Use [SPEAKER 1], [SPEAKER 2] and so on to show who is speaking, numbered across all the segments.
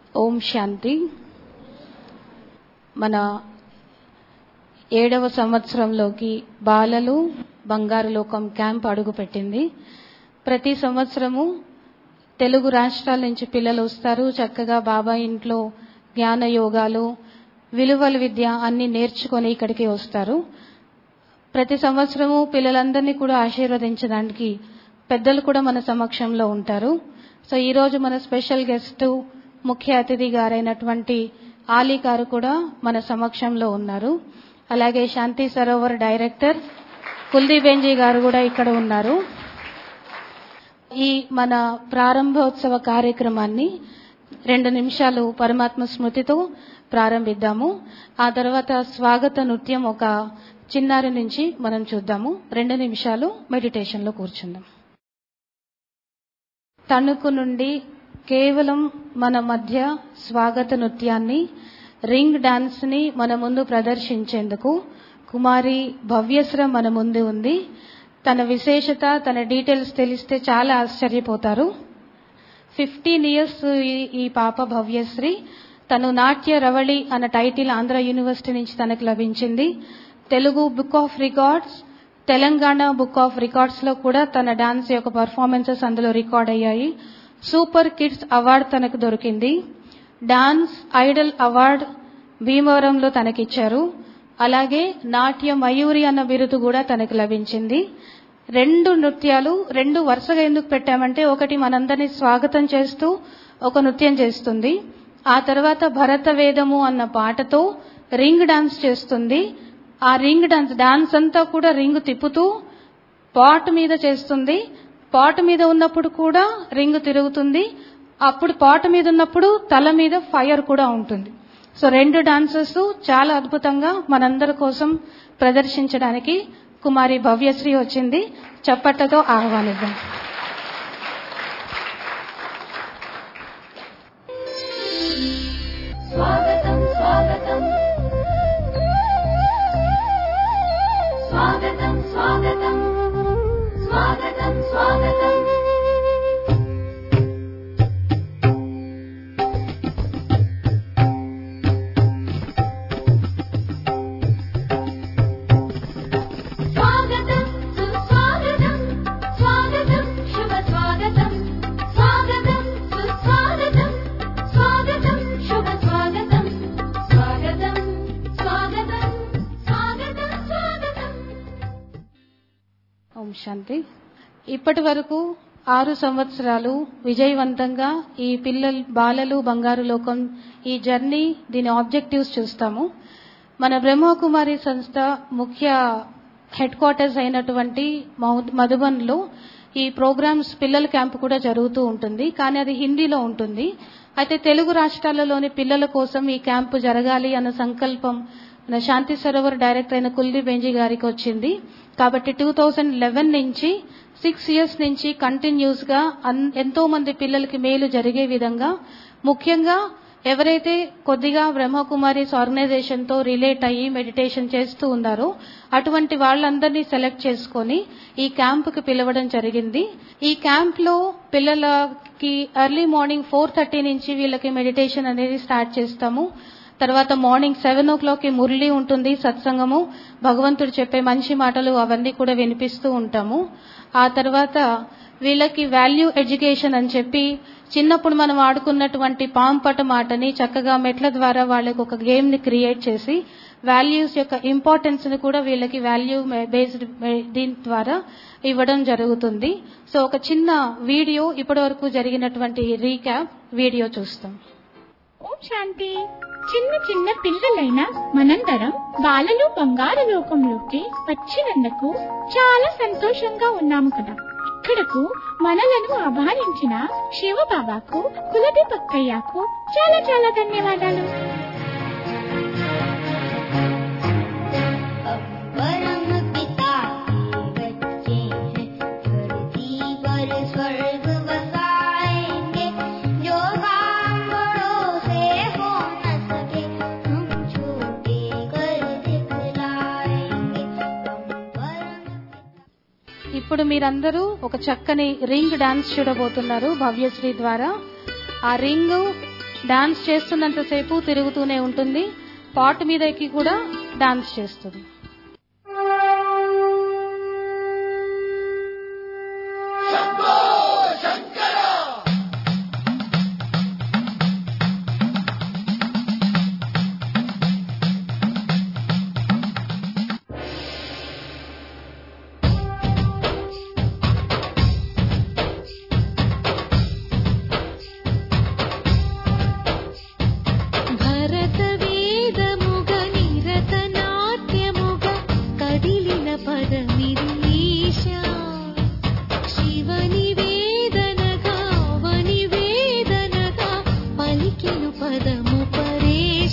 [SPEAKER 1] ఓం శాంతి మన ఏడవ సంవత్సరంలోకి బాలలు బంగారు లోకం క్యాంప్ అడుగుపెట్టింది ప్రతి సంవత్సరము తెలుగు రాష్ట్రాల నుంచి పిల్లలు వస్తారు చక్కగా బాబా ఇంట్లో జ్ఞాన యోగాలు విలువల విద్య అన్ని నేర్చుకొని ఇక్కడికి వస్తారు ప్రతి సంవత్సరము పిల్లలందరినీ కూడా ఆశీర్వదించడానికి పెద్దలు కూడా మన సమక్షంలో ఉంటారు సో ఈ రోజు మన స్పెషల్ గెస్ట్ ముఖ్య అతిథి గారైనటువంటి ఆలీ గారు కూడా మన సమక్షంలో ఉన్నారు అలాగే శాంతి సరోవర్ డైరెక్టర్ కుల్దీప్ బెంజీ గారు కూడా ఇక్కడ ఉన్నారు ఈ మన ప్రారంభోత్సవ కార్యక్రమాన్ని రెండు నిమిషాలు పరమాత్మ స్మృతితో ప్రారంభిద్దాము ఆ తర్వాత స్వాగత నృత్యం ఒక చిన్నారి నుంచి మనం చూద్దాము రెండు నిమిషాలు మెడిటేషన్లో కూర్చుందాం తణుకు నుండి కేవలం మన మధ్య స్వాగత నృత్యాన్ని రింగ్ డాన్స్ ని మన ముందు ప్రదర్శించేందుకు కుమారి భవ్యశ్ర మన ముందు ఉంది తన విశేషత తన డీటెయిల్స్ తెలిస్తే చాలా ఆశ్చర్యపోతారు ఫిఫ్టీన్ ఇయర్స్ ఈ పాప భవ్యశ్రీ తను నాట్య రవళి అన్న టైటిల్ ఆంధ్ర యూనివర్సిటీ నుంచి తనకు లభించింది Telugu book of records Telangana book of records లో కూడా తన డాన్స్ యొక్క పర్ఫార్మెన్సెస్ అందులో రికార్డ్ అయ్యాయి సూపర్ కిడ్స్ అవార్డు తనకు దొరికింది డాన్స్ ఐడల్ అవార్డ్ భీమవరంలో తనకిచ్చారు అలాగే నాట్య మయూరి అన్న బిరుదు కూడా తనకు లభించింది రెండు నృత్యాలు రెండు వరుసగా ఎందుకు పెట్టామంటే ఒకటి మనందరినీ స్వాగతం చేస్తూ ఒక నృత్యం చేస్తుంది ఆ తర్వాత భరత వేదము అన్న పాటతో రింగ్ డాన్స్ చేస్తుంది ఆ రింగ్ డాన్స్ డాన్స్ అంతా కూడా రింగ్ తిప్పుతూ పాట్ మీద చేస్తుంది పాట్ మీద ఉన్నప్పుడు కూడా రింగ్ తిరుగుతుంది అప్పుడు పాట్ మీద ఉన్నప్పుడు తల మీద ఫైర్ కూడా ఉంటుంది సో రెండు డాన్సెస్ చాలా అద్భుతంగా మనందరి కోసం ప్రదర్శించడానికి కుమారి భవ్యశ్రీ వచ్చింది చప్పట్లతో ఆహ్వానిద్దాం
[SPEAKER 2] స్వాగతం స్వాగతం స్వాగతం స్వాగతం స్వాగతం స్వాగతం స్వాగతం సుస్వాగతం స్వాగతం శుభ స్వాగతం స్వాగతం సుస్వాగతం స్వాగతం శుభ స్వాగతం స్వాగతం స్వాగతం స్వాగతం స్వాగతం
[SPEAKER 1] ఓం శాంతి ఇప్పటి వరకు ఆరు సంవత్సరాలు విజయవంతంగా ఈ పిల్లలు బాలలు బంగారు లోకం ఈ జర్నీ దీని ఆబ్జెక్టివ్స్ చూస్తాము మన బ్రహ్మకుమారి సంస్థ ముఖ్య హెడ్ క్వార్టర్స్ అయినటువంటి మౌ- మధుబన్లో ఈ ప్రోగ్రామ్స్ పిల్లల క్యాంప్ కూడా జరుగుతూ ఉంటుంది కానీ అది హిందీలో ఉంటుంది అయితే తెలుగు రాష్ట్రాలలోని పిల్లల కోసం ఈ క్యాంపు జరగాలి అన్న సంకల్పం మన శాంతి సరోవర్ డైరెక్టర్ అయిన కుల్దీప్ బెంజీ గారికి వచ్చింది కాబట్టి టూ థౌజండ్ లెవెన్ నుంచి సిక్స్ ఇయర్స్ నుంచి కంటిన్యూస్ గా అన్- ఎంతో మంది పిల్లలకి మేలు జరిగే విధంగా ముఖ్యంగా ఎవరైతే కొద్దిగా బ్రహ్మకుమారిస్ ఆర్గనైజేషన్ తో రిలేట్ అయ్యి మెడిటేషన్ చేస్తూ ఉన్నారో అటువంటి వాళ్ళందరినీ సెలెక్ట్ చేసుకొని ఈ క్యాంప్ కి పిలవడం జరిగింది ఈ క్యాంప్ లో పిల్లలకి ఎర్లీ మార్నింగ్ ఫోర్ థర్టీ నుంచి వీళ్ళకి మెడిటేషన్ అనేది స్టార్ట్ చేస్తాము తర్వాత మార్నింగ్ సెవెన్ ఓ క్లాక్ కి మురళి ఉంటుంది సత్సంగము భగవంతుడు చెప్పే మంచి మాటలు అవన్నీ కూడా వినిపిస్తూ ఉంటాము ఆ తర్వాత వీళ్ళకి వాల్యూ ఎడ్యుకేషన్ అని చెప్పి చిన్నప్పుడు మనం ఆడుకున్నటువంటి పాంపట మాటని చక్కగా మెట్ల ద్వారా వాళ్ళకి ఒక గేమ్ ని క్రియేట్ చేసి వాల్యూస్ యొక్క ఇంపార్టెన్స్ ని కూడా వీళ్ళకి వాల్యూ బేస్డ్ దీని ద్వారా ఇవ్వడం జరుగుతుంది సో ఒక చిన్న వీడియో ఇప్పటి వరకు జరిగినటువంటి రీక్యాప్ వీడియో చూస్తాం
[SPEAKER 3] ఓం శాంతి చిన్న చిన్న పిల్లలైన మనందరం బాలలు బంగారు లోకంలోకి వచ్చినందుకు చాలా సంతోషంగా ఉన్నాము కదా ఇక్కడకు మనలను ఆహ్వానించిన శివబాబాకు కులది పక్కయ్యకు చాలా చాలా ధన్యవాదాలు
[SPEAKER 2] परम पिता के बच्चे हैं धरती पर स्वर्ग बसाएंगे जो काम बड़ों से हो न सके हम छोटे कर दिखलाएंगे हम परम पिता
[SPEAKER 1] ఇప్పుడు మీరందరూ ఒక చక్కని రింగ్ డాన్స్ చూడబోతున్నారు భవ్యశ్రీ ద్వారా ఆ రింగ్ డాన్స్ చేస్తున్నంతసేపు తిరుగుతూనే ఉంటుంది పాట్ మీద ఎక్కి కూడా డాన్స్ చేస్తుంది
[SPEAKER 4] భరతవేదముగ నిరతనాట్యముగ కదిలిన పదమిరీశ శివని వేదనగా వని వేదనగా పలికిను పదము పరేశ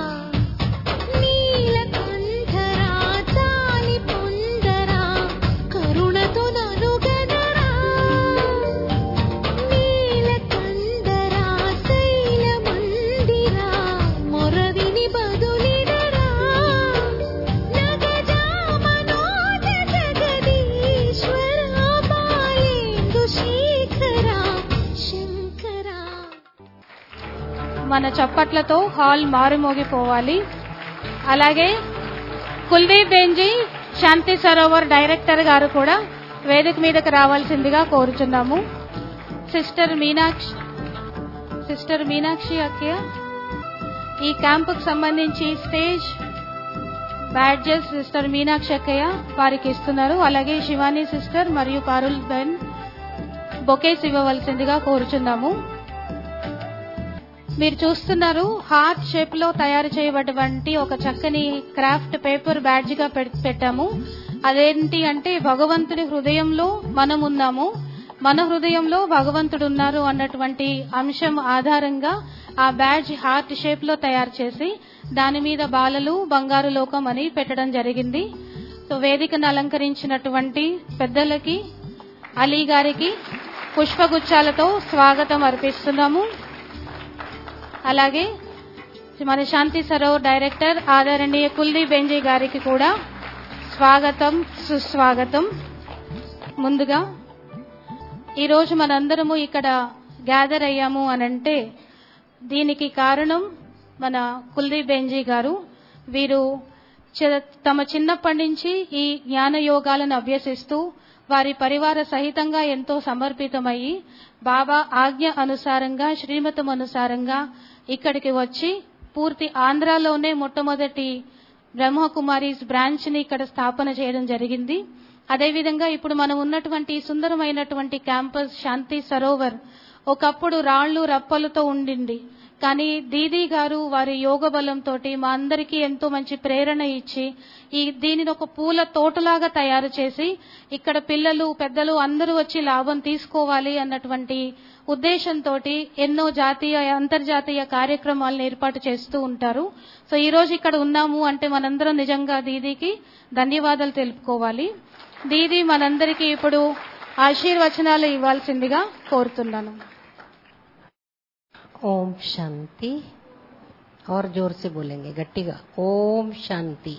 [SPEAKER 4] నీలకంఠరా తాలి పొందరా కరుణతో ననుగనరా నీలకందరా శైలమందిరా మొరవిని బదులిడరా నగజామనోజ జగదీశ్వర బాలేందు శేఖరా శంకరా
[SPEAKER 1] మన చప్పట్లతో హాల్ మారుమోగిపోవాలి అలాగే కుల్దీప్ బెంజీ శాంతి సరోవర్ డైరెక్టర్ గారు కూడా వేదిక మీదకి రావాల్సిందిగా కోరుచున్నాము సిస్టర్ మీనాక్షి సిస్టర్ మీనాక్షి అక్కయ్య ఈ క్యాంపుకు సంబంధించి స్టేజ్ బ్యాడ్జెస్ సిస్టర్ మీనాక్షి అక్కయ్య వారికి ఇస్తున్నారు అలాగే శివాని సిస్టర్ మరియు పారుల్ బెన్ బొకేస్ ఇవ్వవలసిందిగా కోరుచున్నాము మీరు చూస్తున్నారు హార్ట్ షేప్ లో తయారు చేయబడినటువంటి ఒక చక్కని క్రాఫ్ట్ పేపర్ బ్యాడ్జ్ గా పెట్- పెట్టాము అదేంటి అంటే భగవంతుడి హృదయంలో మనం ఉన్నాము మన హృదయంలో భగవంతుడు ఉన్నారు అన్నటువంటి అంశం ఆధారంగా ఆ బ్యాడ్జ్ హార్ట్ షేప్ లో తయారు చేసి దాని మీద బాలలు బంగారు లోకం అని పెట్టడం జరిగింది సో వేదికను అలంకరించినటువంటి పెద్దలకి అలీ గారికి పుష్పగుచ్చాలతో స్వాగతం అర్పిస్తున్నాము అలాగే మన శాంతి సరోవర్ డైరెక్టర్ ఆదరణీయ కుల్దీప్ బెంజీ గారికి కూడా స్వాగతం సుస్వాగతం ముందుగా ఈరోజు మనందరము ఇక్కడ గ్యాదర్ అయ్యాము అనంటే దీనికి కారణం మన కుల్దీప్ బెంజీ గారు వీరు చి- తమ చిన్నప్పటి నుంచి ఈ జ్ఞాన యోగాలను అభ్యసిస్తూ వారి పరివార సహితంగా ఎంతో సమర్పితమయ్యి బాబా ఆజ్ఞ అనుసారంగా శ్రీమతం అనుసారంగా ఇక్కడికి వచ్చి పూర్తి ఆంధ్రాలోనే మొట్టమొదటి బ్రహ్మకుమారీస్ బ్రాంచ్ ని ఇక్కడ స్థాపన చేయడం జరిగింది అదేవిధంగా ఇప్పుడు మనం ఉన్నటువంటి ఈ సుందరమైనటువంటి క్యాంపస్ శాంతి సరోవర్ ఒకప్పుడు రాళ్లు రప్పలతో ఉండింది కానీ దీదీ గారు వారి యోగ బలంతో మా అందరికీ ఎంతో మంచి ప్రేరణ ఇచ్చి ఈ దీనిని ఒక పూల తోటలాగా తయారు చేసి ఇక్కడ పిల్లలు పెద్దలు అందరూ వచ్చి లాభం తీసుకోవాలి అన్నటువంటి ఉద్దేశంతో ఎన్నో జాతీయ అంతర్జాతీయ కార్యక్రమాలను ఏర్పాటు చేస్తూ ఉంటారు సో ఈ రోజు ఇక్కడ ఉన్నాము అంటే మనందరం నిజంగా దీదీకి ధన్యవాదాలు తెలుపుకోవాలి దీదీ మనందరికీ ఇప్పుడు ఆశీర్వచనాలు ఇవ్వాల్సిందిగా కోరుతున్నాను
[SPEAKER 5] ओम शांति और जोर से बोलेंगे गट्टिगा ओम शांति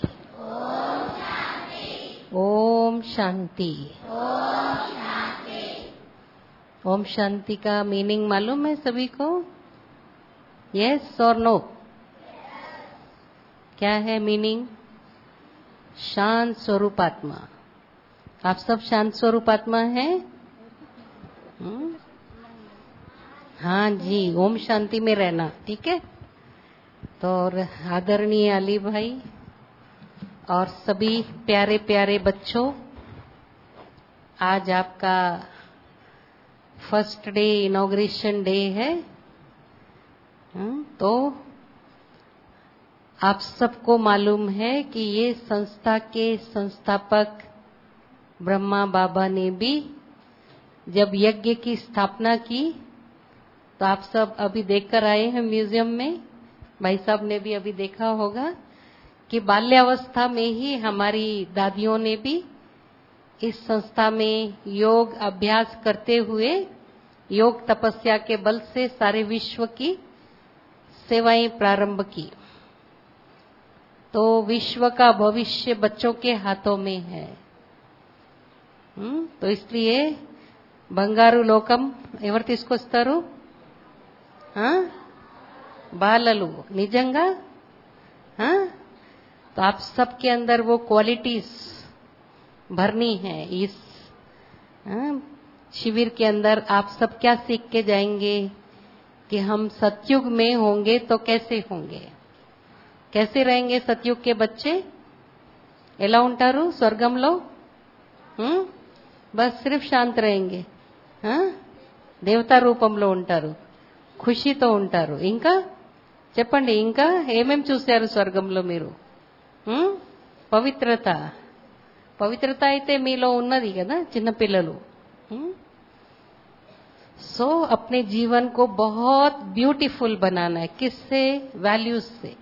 [SPEAKER 5] ओम शांति ओम शांति का मीनिंग मालूम है सभी को यस और नो क्या है मीनिंग शांत स्वरूप आत्मा आप सब शांत स्वरूप आत्मा हैं हम्म? हाँ जी ओम शांति में रहना ठीक है तो और आदरणीय अली भाई और सभी प्यारे प्यारे बच्चों आज आपका फर्स्ट डे इनॉग्रेशन डे है हम्म, तो आप सबको मालूम है कि ये संस्था के संस्थापक ब्रह्मा बाबा ने भी जब यज्ञ की स्थापना की तो आप सब अभी देखकर आए हैं म्यूजियम में भाई साहब ने भी अभी देखा होगा कि बाल्यावस्था में ही हमारी दादियों ने भी इस संस्था में योग अभ्यास करते हुए योग तपस्या के बल से सारे विश्व की सेवाएं प्रारंभ की तो विश्व का भविष्य बच्चों के हाथों में है हम्म, तो इसलिए బంగారు లోకం ఎవరు తీసుకొస్తారు ఆ? బాలలు నిజంగా हाँ? तो आप सबके अंदर वो क्वालिटीज भरनी है इस हाँ, शिविर के अंदर आप सब क्या सीख के जाएंगे कि हम सतयुग में होंगे तो कैसे होंगे कैसे रहेंगे सतयुग के बच्चे ఎలా ఉంటారు స్వర్గంలో హ్మ్? బస్ సిర్ఫ్ శాంత్ रहेंगे हाँ? దేవతా రూపంలో ఉంటారు ఖుషితో ఉంటారు ఇంకా చెప్పండి ఇంకా ఏమేం చూశారు స్వర్గంలో మీరు హ్మ్? పవిత్రత పవిత్రత అయితే మీలో ఉన్నది కదా చిన్నపిల్లలు హ్మ్? सो अपने जीवन को बहुत ब्यूटीफुल बनाना है किससे वैल्यूज से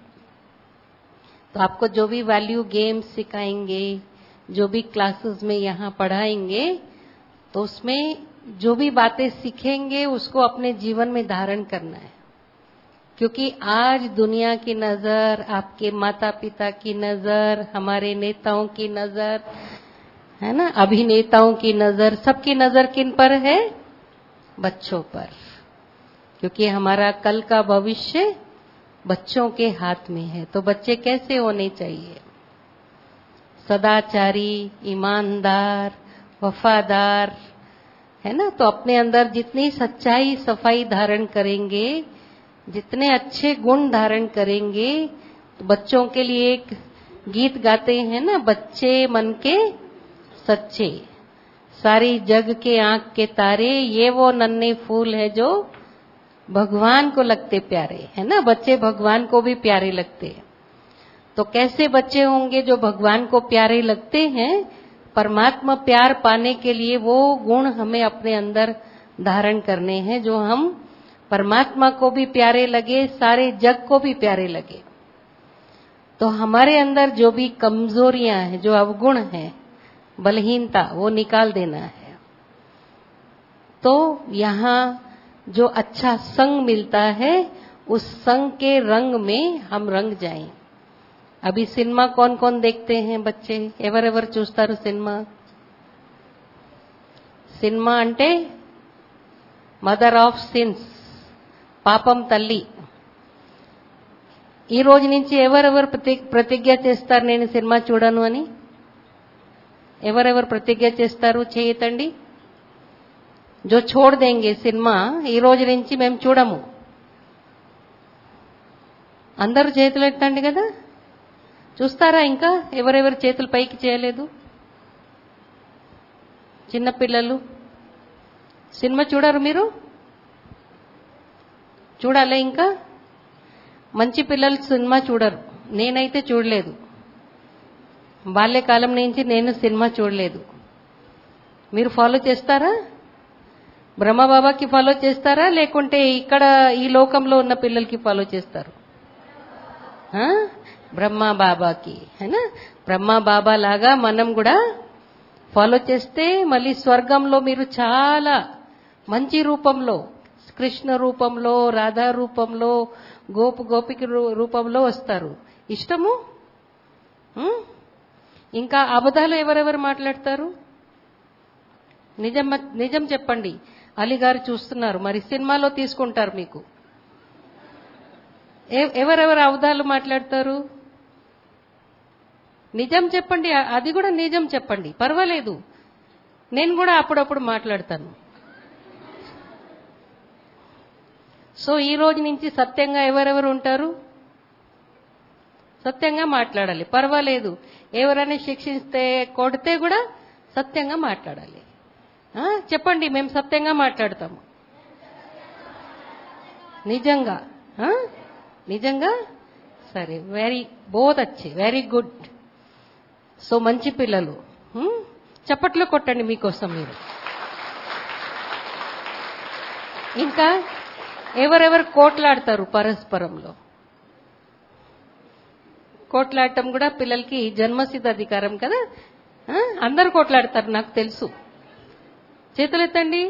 [SPEAKER 5] तो आपको जो भी वैल्यू गेम्स सिखाएंगे जो भी क्लासेस में यहाँ पढ़ाएंगे तो उसमें जो भी बातें सीखेंगे उसको अपने जीवन में धारण करना है क्योंकि आज दुनिया की नजर आपके माता पिता की नजर हमारे नेताओं की नजर है ना अभिनेताओं की नजर सबकी नजर किन पर है बच्चों पर क्योंकि हमारा कल का भविष्य बच्चों के हाथ में है तो बच्चे कैसे होने चाहिए सदाचारी ईमानदार वफादार है ना तो अपने अंदर जितनी सच्चाई सफाई धारण करेंगे जितने अच्छे गुण धारण करेंगे तो बच्चों के लिए एक गीत गाते हैं ना बच्चे मन के सच्चे सारी जग के आंख के तारे ये वो नन्हे फूल है जो भगवान को लगते प्यारे है ना बच्चे भगवान को भी प्यारे लगते हैं तो कैसे बच्चे होंगे जो भगवान को प्यारे लगते हैं परमात्मा प्यार पाने के लिए वो गुण हमें अपने अंदर धारण करने हैं जो हम परमात्मा को भी प्यारे लगे सारे जग को भी प्यारे लगे तो हमारे अंदर जो भी कमजोरियां हैं जो अवगुण हैं बलहीनता वो निकाल देना है तो यहाँ जो अच्छा संग मिलता है उस संग के रंग में हम रंग जाएं अभी सिनेमा कौन कौन देखते हैं बच्चे ఎవరెవరు చూస్తారు సినిమా సినిమా అంటే మదర్ ఆఫ్ సిన్స్ పాపం తల్లి ఈ రోజు నుంచి ఎవరెవరు ప్రతి- ప్రతిజ్ఞ చేస్తారు నేను సినిమా చూడను అని ఎవరెవరు ప్రతిజ్ఞ చేస్తారు చేయతండి జో छोड़ देंगे సినిమా ఈ రోజు నుంచి మేము చూడము అందరూ చేతులు ఎత్తండి కదా చూస్తారా ఇంకా ఎవరెవరు చేతులు పైకి చేయలేదు చిన్నపిల్లలు సినిమా చూడరు మీరు చూడాలి ఇంకా మంచి పిల్లలు సినిమా చూడరు నేనైతే చూడలేదు బాల్యకాలం నుంచి నేను సినిమా చూడలేదు మీరు ఫాలో చేస్తారా బ్రహ్మబాబాకి ఫాలో చేస్తారా లేకుంటే ఇక్కడ ఈ లోకంలో ఉన్న పిల్లలకి ఫాలో చేస్తారు ఆ? బ్రహ్మా బాబాకి హేనా బ్రహ్మా బాబా లాగా మనం కూడా ఫాలో చేస్తే మళ్ళీ స్వర్గంలో మీరు చాలా మంచి రూపంలో కృష్ణ రూపంలో రాధా రూపంలో గోపు గోపిక రూ- రూపంలో వస్తారు ఇష్టము ఉం? ఇంకా అబద్ధాలు ఎవరెవరు మాట్లాడతారు నిజం నిజం చెప్పండి అలీ గారు చూస్తున్నారు మరి సినిమాలో తీసుకుంటారు మీకు ఎ- ఎవరెవరు అబద్ధాలు మాట్లాడతారు నిజం చెప్పండి అ- అది కూడా నిజం చెప్పండి పర్వాలేదు నేను కూడా అప్పుడప్పుడు మాట్లాడతాను సో ఈ రోజు నుంచి సత్యంగా ఎవరెవరు ఉంటారు సత్యంగా మాట్లాడాలి పర్వాలేదు ఎవరైనా శిక్షిస్తే కొడితే కూడా సత్యంగా మాట్లాడాలి ఆ, చెప్పండి మేము సత్యంగా మాట్లాడతాము నిజంగా ఆ? నిజంగా సరే వెరీ బోత్ అచ్చే వెరీ గుడ్ సో మంచి పిల్లలు ఉం? చప్పట్లు కొట్టండి మీకోసం మీరు ఇంకా ఎవరెవరు కోట్లాడతారు పరస్పరంలో కోట్లాడటం కూడా పిల్లలకి జన్మసిద్ధ అధికారం కదా ఆ? అందరు కోట్లాడతారు నాకు తెలుసు చేతులెత్తండి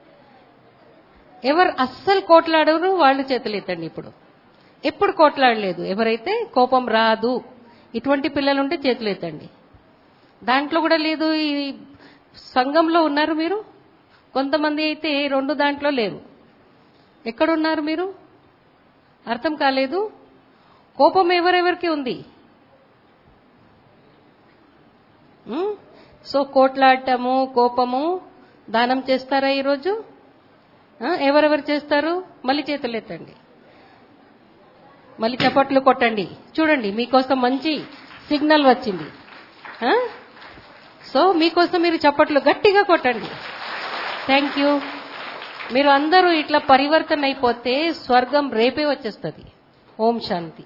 [SPEAKER 5] ఎవరు అస్సలు కోట్లాడరు వాళ్ళు చేతులెత్తండి ఇప్పుడు ఎప్పుడు కోట్లాడలేదు ఎవరైతే కోపం రాదు ఇటువంటి పిల్లలు ఉంటే చేతులెత్తండి దాంట్లో కూడా లేదు ఈ సంఘంలో ఉన్నారు మీరు కొంతమంది అయితే రెండు దాంట్లో లేరు ఎక్కడున్నారు మీరు అర్థం కాలేదు కోపం ఎవరెవరికి ఉంది ఉమ్? సో కోట్లాడటము కోపము దానం చేస్తారా ఈరోజు ఆ, ఎవరెవరు చేస్తారు మళ్ళీ చేతులు ఎత్తండి మళ్ళీ చప్పట్లు కొట్టండి చూడండి మీకోసం మంచి సిగ్నల్ వచ్చింది ఆ? సో మీకోసం మీరు చప్పట్లు గట్టిగా కొట్టండి థ్యాంక్ యూ మీరు అందరూ ఇట్లా పరివర్తన అయిపోతే స్వర్గం రేపే వచ్చేస్తుంది ఓం శాంతి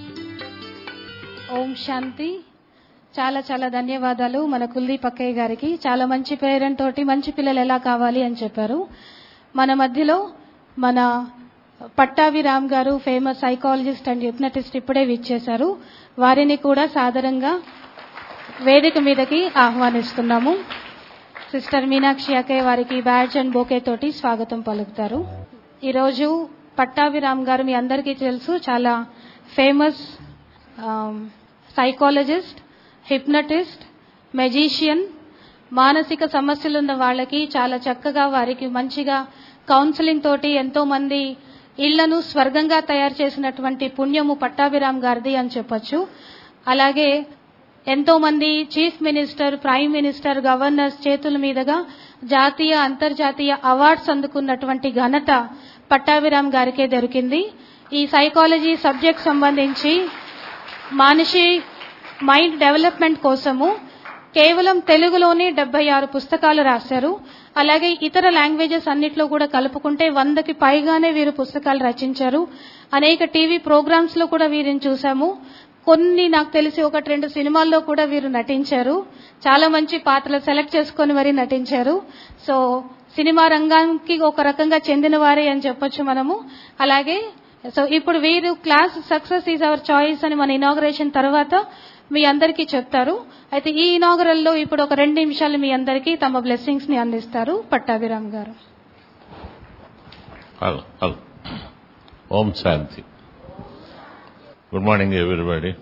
[SPEAKER 1] ఓం శాంతి చాలా చాలా ధన్యవాదాలు మన కుల్దీప్ అక్కయ్య గారికి చాలా మంచి పేరెంట్ తోటి మంచి పిల్లలు ఎలా కావాలి అని చెప్పారు మన మధ్యలో మన పట్టాభి రామ్ గారు ఫేమస్ సైకాలజిస్ట్ అండ్ హిప్నటిస్ట్ ఇప్పుడే విచ్చేశారు వారిని కూడా సాదరంగా వేదిక మీదకి ఆహ్వానిస్తున్నాము సిస్టర్ మీనాక్షి అక్కయ్య వారికి బ్యాడ్జ్ అండ్ బోకే తోటి స్వాగతం పలుకుతారు ఈరోజు పట్టాభిరామ్ గారు మీ అందరికీ తెలుసు చాలా ఫేమస్ సైకాలజిస్ట్ హిప్నటిస్ట్ మెజీషియన్ మానసిక సమస్యలున్న వాళ్ళకి చాలా చక్కగా వారికి మంచిగా కౌన్సిలింగ్ తోటి ఎంతో మంది ఇళ్లను స్వర్గంగా తయారు చేసినటువంటి పుణ్యము పట్టాభిరామ్ గారిది అని చెప్పొచ్చు అలాగే ఎంతో మంది chief minister prime minister governors చేతుల మీదుగా జాతీయ అంతర్జాతీయ అవార్డ్స్ అందుకున్నటువంటి ఘనత పట్టాభిరామ్ గారికే దొరికింది ఈ సైకాలజీ సబ్జెక్ట్ సంబంధించి మనిషి మైండ్ డెవలప్మెంట్ కోసము కేవలం తెలుగులోనే డెబ్బై ఆరు పుస్తకాలు రాశారు అలాగే ఇతర లాంగ్వేజెస్ అన్నిట్లో కూడా కలుపుకుంటే వందకి పైగానే వీరు పుస్తకాలు రచించారు అనేక టీవీ ప్రోగ్రామ్స్ లో కూడా వీరిని చూసాము కొన్ని నాకు తెలిసి ఒకటి రెండు సినిమాల్లో కూడా వీరు నటించారు చాలా మంచి పాత్రలు సెలెక్ట్ చేసుకొని మరీ నటించారు సో సినిమా రంగానికి ఒక రకంగా చెందిన వారే అని చెప్పొచ్చు మనము అలాగే సో ఇప్పుడు వీరు class success is our choice అని మన ఇనాగరేషన్ తర్వాత మీ అందరికీ చెప్తారు అయితే ఈ ఇనాగరల్ లో ఇప్పుడు ఒక రెండు నిమిషాలు మీ అందరికీ తమ బ్లెస్సింగ్స్ ని అందిస్తారు పట్టాభిరామ్ గారు
[SPEAKER 6] hello hello Om Shanti good morning everybody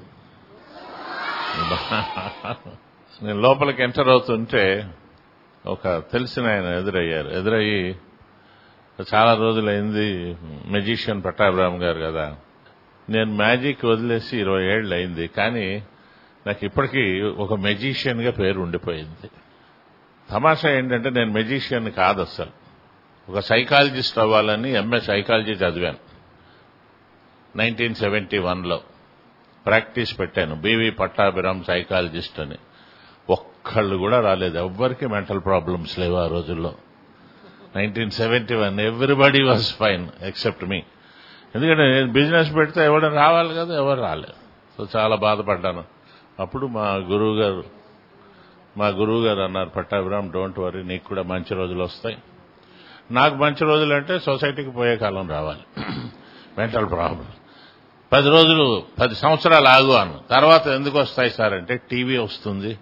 [SPEAKER 6] నేను లోపలికి ఎంటర్ అవుతుంటే ఒక తెలిసిన ఆయన ఎదురయ్యారు ఎదురయ్యి చాలా రోజులైంది మెజిషియన్ పట్టాభిరామ్ గారు కదా నేను మ్యాజిక్ వదిలేసి ఇరవై ఏళ్ళు అయింది కానీ నాకు ఇప్పటికీ ఒక మెజిషియన్ గా పేరు ఉండిపోయింది తమాషా ఏంటంటే నేను మెజిషియన్ కాదు అసలు ఒక సైకాలజిస్ట్ అవ్వాలని ఎంఏ సైకాలజీ చదివాను నైన్టీన్ సెవెంటీ వన్లో ప్రాక్టీస్ పెట్టాను బీవీ పట్టాభిరామ్ సైకాలజిస్ట్ అని ఒక్కళ్ళు కూడా రాలేదు ఎవ్వరికి మెంటల్ ప్రాబ్లమ్స్ లేవు ఆ రోజుల్లో nineteen seventy one everybody was fine except me ఎందుకంటే నేను బిజినెస్ పెడితే ఎవరైనా రావాలి కదా ఎవరు రాలేదు సో చాలా బాధపడ్డాను అప్పుడు మా గురువు గారు మా గురువు గారు అన్నారు పట్టాభిరామ్ డోంట్ వరీ నీకు కూడా మంచి రోజులు వస్తాయి నాకు మంచి రోజులు అంటే సొసైటీకి పోయే కాలం రావాలి మెంటల్ ప్రాబ్లం పది రోజులు పది సంవత్సరాలు ఆగు అన్న తర్వాత ఎందుకు వస్తాయి సార్ అంటే టీవీ వస్తుంది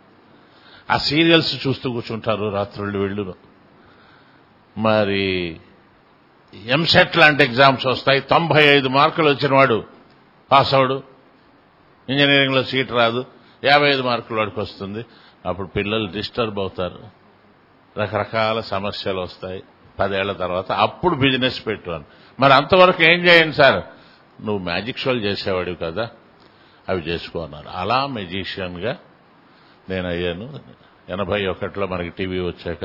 [SPEAKER 6] ఆ సీరియల్స్ చూస్తూ కూర్చుంటారు రాత్రుళ్ళు వీళ్ళు మరి ఎంసెట్ లాంటి ఎగ్జామ్స్ వస్తాయి తొంభై ఐదు మార్కులు వచ్చిన వాడు పాస్ అవడు ఇంజనీరింగ్ లో సీట్ రాదు యాభై ఐదు మార్కులు వాడికి వస్తుంది అప్పుడు పిల్లలు డిస్టర్బ్ అవుతారు రకరకాల సమస్యలు వస్తాయి పదేళ్ల తర్వాత అప్పుడు బిజినెస్ పెట్టు అని మరి అంతవరకు ఏం చేయండి సార్ నువ్వు మ్యాజిక్ షోలు చేసేవాడివి కదా అవి చేసుకో అన్నారు అలా మెజిషియన్ గా నేను అయ్యాను ఎనభై ఒకటిలో మనకి టీవీ వచ్చాక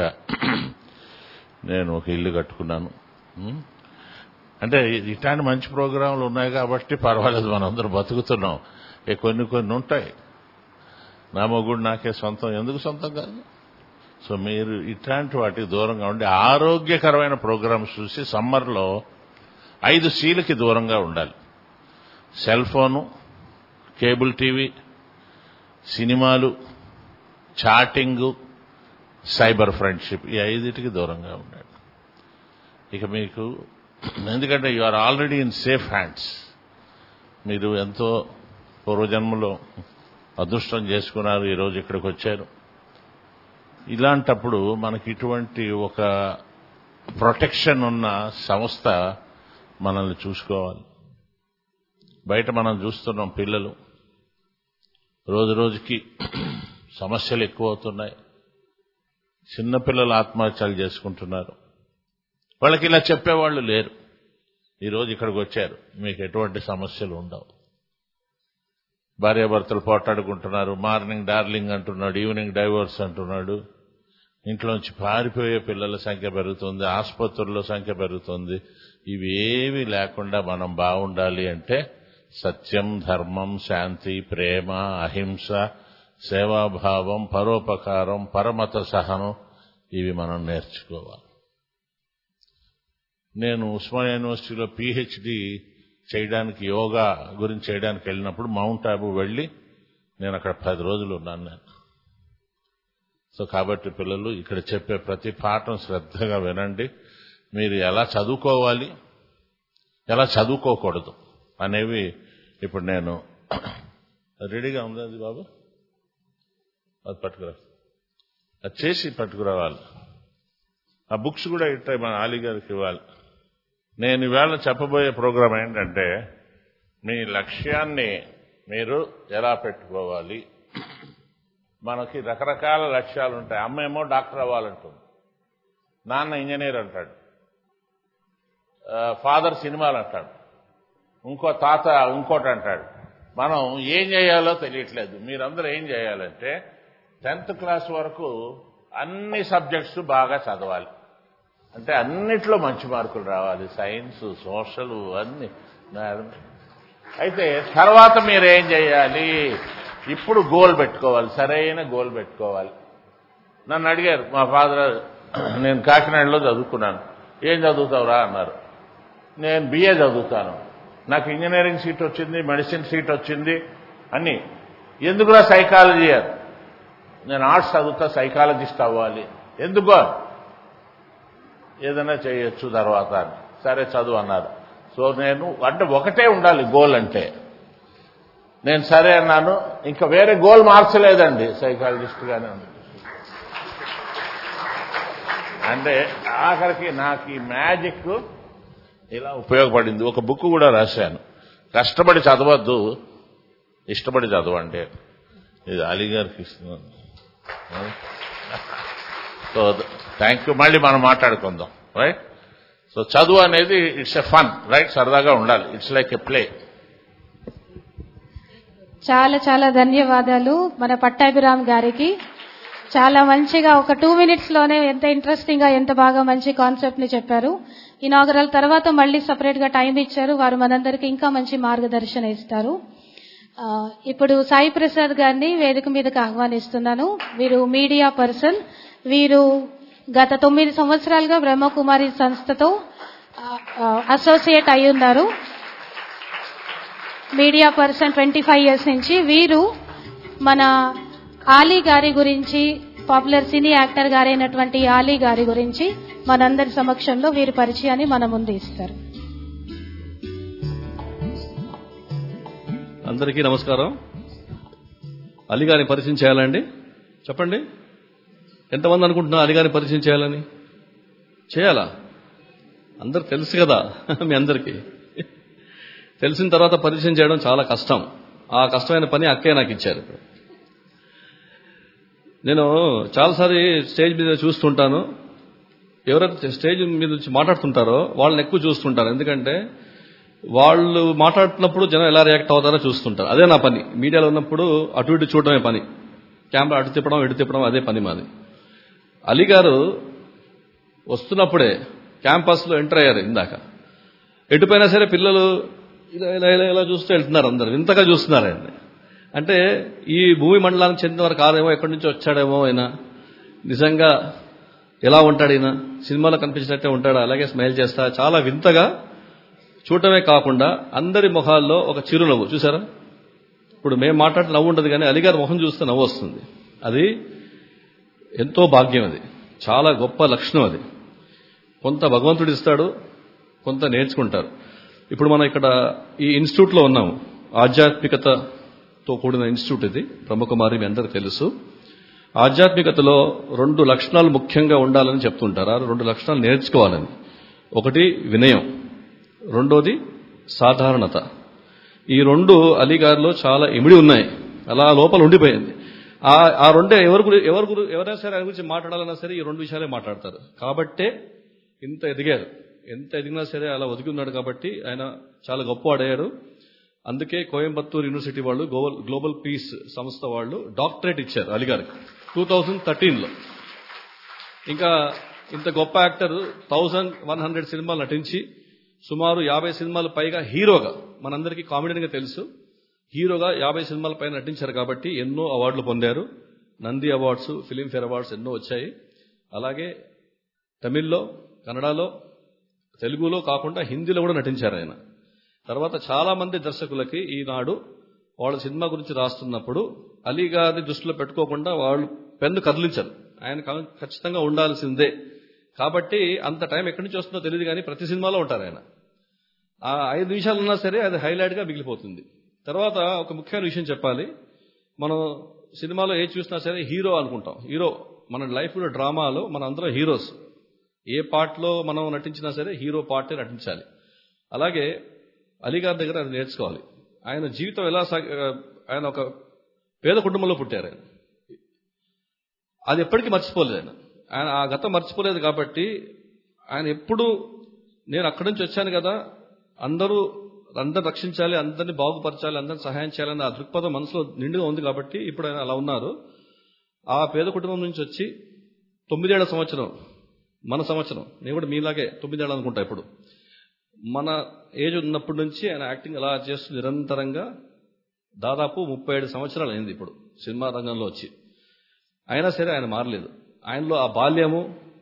[SPEAKER 6] నేను ఒక ఇల్లు కట్టుకున్నాను ఉం? అంటే ఇట్లాంటి మంచి ప్రోగ్రాంలు ఉన్నాయి కాబట్టి పర్వాలేదు మనందరం బతుకుతున్నాం ఏ కొన్ని కొన్ని ఉంటాయి నా మొగుడు నాకే సొంతం ఎందుకు సొంతం కాదు సో మీరు ఇట్లాంటి వాటికి దూరంగా ఉండి ఆరోగ్యకరమైన ప్రోగ్రామ్స్ చూసి సమ్మర్లో ఐదు సీలకి దూరంగా ఉండాలి సెల్ ఫోను కేబుల్ టీవీ సినిమాలు చాటింగు సైబర్ ఫ్రెండ్షిప్ ఈ ఐదిటికి దూరంగా ఉండండి ఇక మీకు ఎందుకంటే you are already in safe hands మీరు ఎంతో పూర్వజన్మలో అదృష్టం చేసుకున్నారు ఈరోజు ఇక్కడికి వచ్చారు ఇలాంటప్పుడు మనకి ఇటువంటి ఒక ప్రొటెక్షన్ ఉన్న సంస్థ మనల్ని చూసుకోవాలి బయట మనం చూస్తున్నాం పిల్లలు రోజు రోజుకి సమస్యలు ఎక్కువ అవుతున్నాయి చిన్నపిల్లలు ఆత్మహత్యలు చేసుకుంటున్నారు వాళ్ళకి ఇలా చెప్పేవాళ్ళు లేరు ఈరోజు ఇక్కడికి వచ్చారు మీకు ఎటువంటి సమస్యలు ఉండవు భార్యాభర్తలు పోట్లాడుకుంటున్నారు మార్నింగ్ డార్లింగ్ అంటున్నాడు ఈవినింగ్ డైవర్స్ అంటున్నాడు ఇంట్లోంచి పారిపోయే పిల్లల సంఖ్య పెరుగుతుంది ఆసుపత్రుల్లో సంఖ్య పెరుగుతుంది ఇవి ఏవి లేకుండా మనం బాగుండాలి అంటే సత్యం ధర్మం శాంతి ప్రేమ అహింస సేవాభావం పరోపకారం పరమత సహనం ఇవి మనం నేర్చుకోవాలి నేను ఉస్మానియా యూనివర్సిటీలో పిహెచ్డి చేయడానికి యోగా గురించి చేయడానికి వెళ్ళినప్పుడు మౌంట్ ఆబు వెళ్ళి నేను అక్కడ పది రోజులు ఉన్నాను నేను సో కాబట్టి పిల్లలు ఇక్కడ చెప్పే ప్రతి పాఠం శ్రద్ధగా వినండి మీరు ఎలా చదువుకోవాలి ఎలా చదువుకోకూడదు అనేవి ఇప్పుడు నేను రెడీగా ఉంది అది బాబు అది పట్టుకురా అది చేసి పట్టుకురావాలి ఆ బుక్స్ కూడా ఇట్టాయి మన ఆలీ గారికి ఇవ్వాలి నేను ఇవాళ చెప్పబోయే ప్రోగ్రాం ఏంటంటే మీ లక్ష్యాన్ని మీరు ఎలా పెట్టుకోవాలి మనకి రకరకాల లక్ష్యాలు ఉంటాయి అమ్మ ఏమో డాక్టర్ అవ్వాలంటుంది నాన్న ఇంజనీర్ అంటాడు ఆ, ఫాదర్ సినిమాలు అంటాడు ఇంకో తాత ఇంకోటి అంటాడు మనం ఏం చేయాలో తెలియట్లేదు మీరందరూ ఏం చేయాలంటే టెన్త్ క్లాస్ వరకు అన్ని సబ్జెక్ట్స్ బాగా చదవాలి అంటే అన్నిట్లో మంచి మార్కులు రావాలి సైన్స్ సోషల్ అన్ని అయితే తర్వాత మీరు ఏం చేయాలి ఇప్పుడు గోల్ పెట్టుకోవాలి సరైన గోల్ పెట్టుకోవాలి నన్ను అడిగారు మా ఫాదర్ నేను కాకినాడలో చదువుకున్నాను ఏం చదువుతావురా అన్నారు నేను బిఏ చదువుతాను నాకు ఇంజనీరింగ్ సీట్ వచ్చింది మెడిసిన్ సీట్ వచ్చింది అన్ని ఎందుకురా సైకాలజీ అని నేను ఆర్ట్స్ చదువుతా సైకాలజిస్ట్ అవ్వాలి ఎందుకో ఏదైనా చేయొచ్చు తర్వాత అని సరే చదువు అన్నారు సో నేను అంటే ఒకటే ఉండాలి గోల్ అంటే నేను సరే అన్నాను ఇంకా వేరే గోల్ మార్చలేదండి సైకాలజిస్ట్ గానే ఉంది అంటే ఆఖరికి నాకు ఈ మ్యాజిక్ ఇలా ఉపయోగపడింది ఒక బుక్ కూడా రాశాను కష్టపడి చదవద్దు ఇష్టపడి చదవండి ఇది అలీ గారికి ఇస్తున్నాను సో థ్యాంక్ యూ మళ్ళీ మనం మాట్లాడుకుందాం రైట్ సో చదువు అనేది ఇట్స్ ఎ ఫన్ రైట్ సరదాగా ఉండాలి ఇట్స్ లైక్ ఎ ప్లే
[SPEAKER 1] చాలా చాలా ధన్యవాదాలు మన పట్టాభిరామ్ గారికి చాలా మంచిగా ఒక టూ మినిట్స్ లోనే ఎంత ఇంట్రెస్టింగ్ గా ఎంత బాగా మంచి కాన్సెప్ట్ ని చెప్పారు ఇనాగరల్ తర్వాత మళ్ళీ సపరేట్ గా టైం ఇచ్చారు వారు మనందరికీ ఇంకా మంచి మార్గదర్శనం ఇస్తారు ఆ, ఇప్పుడు సాయి ప్రసాద్ గారిని వేదిక మీదకి ఆహ్వానిస్తున్నాను వీరు మీడియా పర్సన్ వీరు గత తొమ్మిది సంవత్సరాలుగా బ్రహ్మకుమారి సంస్థతో ఆ, ఆ, అసోసియేట్ అయి ఉన్నారు media person twenty five years నుంచి వీరు మన ఆలీ గారి గురించి పాపులర్ సినీ యాక్టర్ గారైనటువంటి ఆలీ గారి గురించి మనందరి సమక్షంలో వీరి పరిచయాన్ని మన ముందు ఇస్తారు
[SPEAKER 7] అందరికీ నమస్కారం అలీగారిని పరిచయం చేయాలండి చెప్పండి ఎంతమంది అనుకుంటున్నారు అలీగారిని పరిచయం చేయాలని చేయాలా అందరు తెలుసు కదా మీ అందరికీ తెలిసిన తర్వాత పరిచయం చేయడం చాలా కష్టం ఆ కష్టమైన పని అక్కయ్య నాకు ఇచ్చారు ఇప్పుడు నేను చాలాసారి స్టేజ్ మీద చూస్తుంటాను ఎవరైతే స్టేజ్ మీద నుంచి మాట్లాడుతుంటారో వాళ్ళని ఎక్కువ చూస్తుంటారు ఎందుకంటే వాళ్ళు మాట్లాడుతున్నప్పుడు జనం ఎలా రియాక్ట్ అవుతారో చూస్తుంటారు అదే నా పని మీడియాలో ఉన్నప్పుడు అటు ఇటు చూడడమే పని కెమెరా అటు తిప్పడం ఇటు తిప్పడం అదే పని మాది అలీ గారు వస్తున్నప్పుడే క్యాంపస్లో ఎంటర్ అయ్యారు ఇందాక ఎటుపోయినా సరే పిల్లలు ఇలా ఇలా ఇలా ఇలా చూస్తూ వెళ్తున్నారు అందరు వింతగా చూస్తున్నారు ఆయన్ని అంటే ఈ భూమి మండలానికి చెందిన వారు కాదేమో ఎక్కడి నుంచి వచ్చాడేమో ఆయన నిజంగా ఎలా ఉంటాడు ఈయన సినిమాలో కనిపించినట్టే ఉంటాడు అలాగే స్మైల్ చేస్తా చాలా వింతగా చూడటమే కాకుండా అందరి మొహాల్లో ఒక చిరునవ్వు చూసారా ఇప్పుడు మేము మాట్లాడితే నవ్వు ఉండదు కానీ అలిగారి మొహం చూస్తే నవ్వు వస్తుంది అది ఎంతో భాగ్యం అది చాలా గొప్ప లక్షణం అది కొంత భగవంతుడు ఇస్తాడు కొంత నేర్చుకుంటారు ఇప్పుడు మనం ఇక్కడ ఈ ఇన్స్టిట్యూట్లో ఉన్నాము ఆధ్యాత్మికతతో కూడిన ఇన్స్టిట్యూట్ ఇది బ్రహ్మకుమారి మీ అందరికీ తెలుసు ఆధ్యాత్మికతలో రెండు లక్షణాలు ముఖ్యంగా ఉండాలని చెప్తుంటారు ఆ రెండు లక్షణాలు నేర్చుకోవాలని ఒకటి వినయం రెండోది సాధారణత ఈ రెండు అలీగారిలో చాలా ఇమిడి ఉన్నాయి అలా లోపల ఉండిపోయింది ఆ ఆ రెండే ఎవరు గురి- ఎవరు గురి- ఎవరైనా సరే ఆయన గురించి మాట్లాడాలన్నా సరే ఈ రెండు విషయాలే మాట్లాడతారు కాబట్టే ఇంత ఎదిగారు ఎంత ఎదిగినా సరే అలా ఒదిగి ఉన్నాడు కాబట్టి ఆయన చాలా గొప్పవాడయ్యాడు అందుకే కోయంబత్తూర్ యూనివర్సిటీ వాళ్ళు గ్లోబల్ గ్లోబల్ పీస్ సంస్థ వాళ్ళు డాక్టరేట్ ఇచ్చారు అలీగారికి టూ థౌజండ్ థర్టీన్లో ఇంకా ఇంత గొప్ప యాక్టర్ థౌజండ్ వన్ హండ్రెడ్ సినిమాలు నటించి సుమారు యాభై సినిమాలు పైగా హీరోగా మనందరికీ కామెడీగా తెలుసు హీరోగా యాభై సినిమాల పైన నటించారు కాబట్టి ఎన్నో అవార్డులు పొందారు నంది అవార్డ్స్ ఫిలింఫేర్ అవార్డ్స్ ఎన్నో వచ్చాయి అలాగే తమిళ్లో కన్నడలో తెలుగులో కాకుండా హిందీలో కూడా నటించారు ఆయన తర్వాత చాలా మంది దర్శకులకి ఈనాడు వాళ్ళ సినిమా గురించి రాస్తున్నప్పుడు అలీ గారిని దృష్టిలో పెట్టుకోకుండా వాళ్ళు పెన్ను కదిలించరు ఆయన క- ఖచ్చితంగా ఉండాల్సిందే కాబట్టి అంత టైం ఎక్కడి నుంచి వస్తుందో తెలియదు కానీ ప్రతి సినిమాలో ఉంటారు ఆయన ఆ ఐదు నిమిషాలు ఉన్నా సరే అది హైలైట్గా మిగిలిపోతుంది తర్వాత ఒక ముఖ్యమైన విషయం చెప్పాలి మనం సినిమాలో ఏ చూసినా సరే హీరో అనుకుంటాం హీరో మన లైఫ్లో డ్రామాలో మన అందరం హీరోస్ ఏ పార్ట్లో మనం నటించినా సరే హీరో పార్టే నటించాలి అలాగే అలీగారి దగ్గర అది నేర్చుకోవాలి ఆయన జీవితం ఎలా సాగి ఆయన ఒక పేద కుటుంబంలో పుట్టారు ఆయన అది ఎప్పటికీ మర్చిపోలేదు ఆయన ఆయన ఆ గతం మర్చిపోలేదు కాబట్టి ఆయన ఎప్పుడు నేను అక్కడి నుంచి వచ్చాను కదా అందరూ అందరిని రక్షించాలి అందరిని బాగుపరచాలి అందరిని సహాయం చేయాలన్న ఆ దృక్పథం మనసులో నిండుగా ఉంది కాబట్టి ఇప్పుడు ఆయన అలా ఉన్నారు ఆ పేద కుటుంబం నుంచి వచ్చి తొమ్మిదేళ్ల సంవత్సరం మన సంవత్సరం నేను కూడా మీలాగే తొమ్మిదేళ్ళు అనుకుంటా ఇప్పుడు మన ఏజ్ ఉన్నప్పటి నుంచి ఆయన యాక్టింగ్ అలా చేస్తూ నిరంతరంగా దాదాపు ముప్పై ఏడు సంవత్సరాలు అయింది ఇప్పుడు సినిమా రంగంలో వచ్చి అయినా సరే ఆయన మారలేదు ఆయనలో ఆ బాల్యము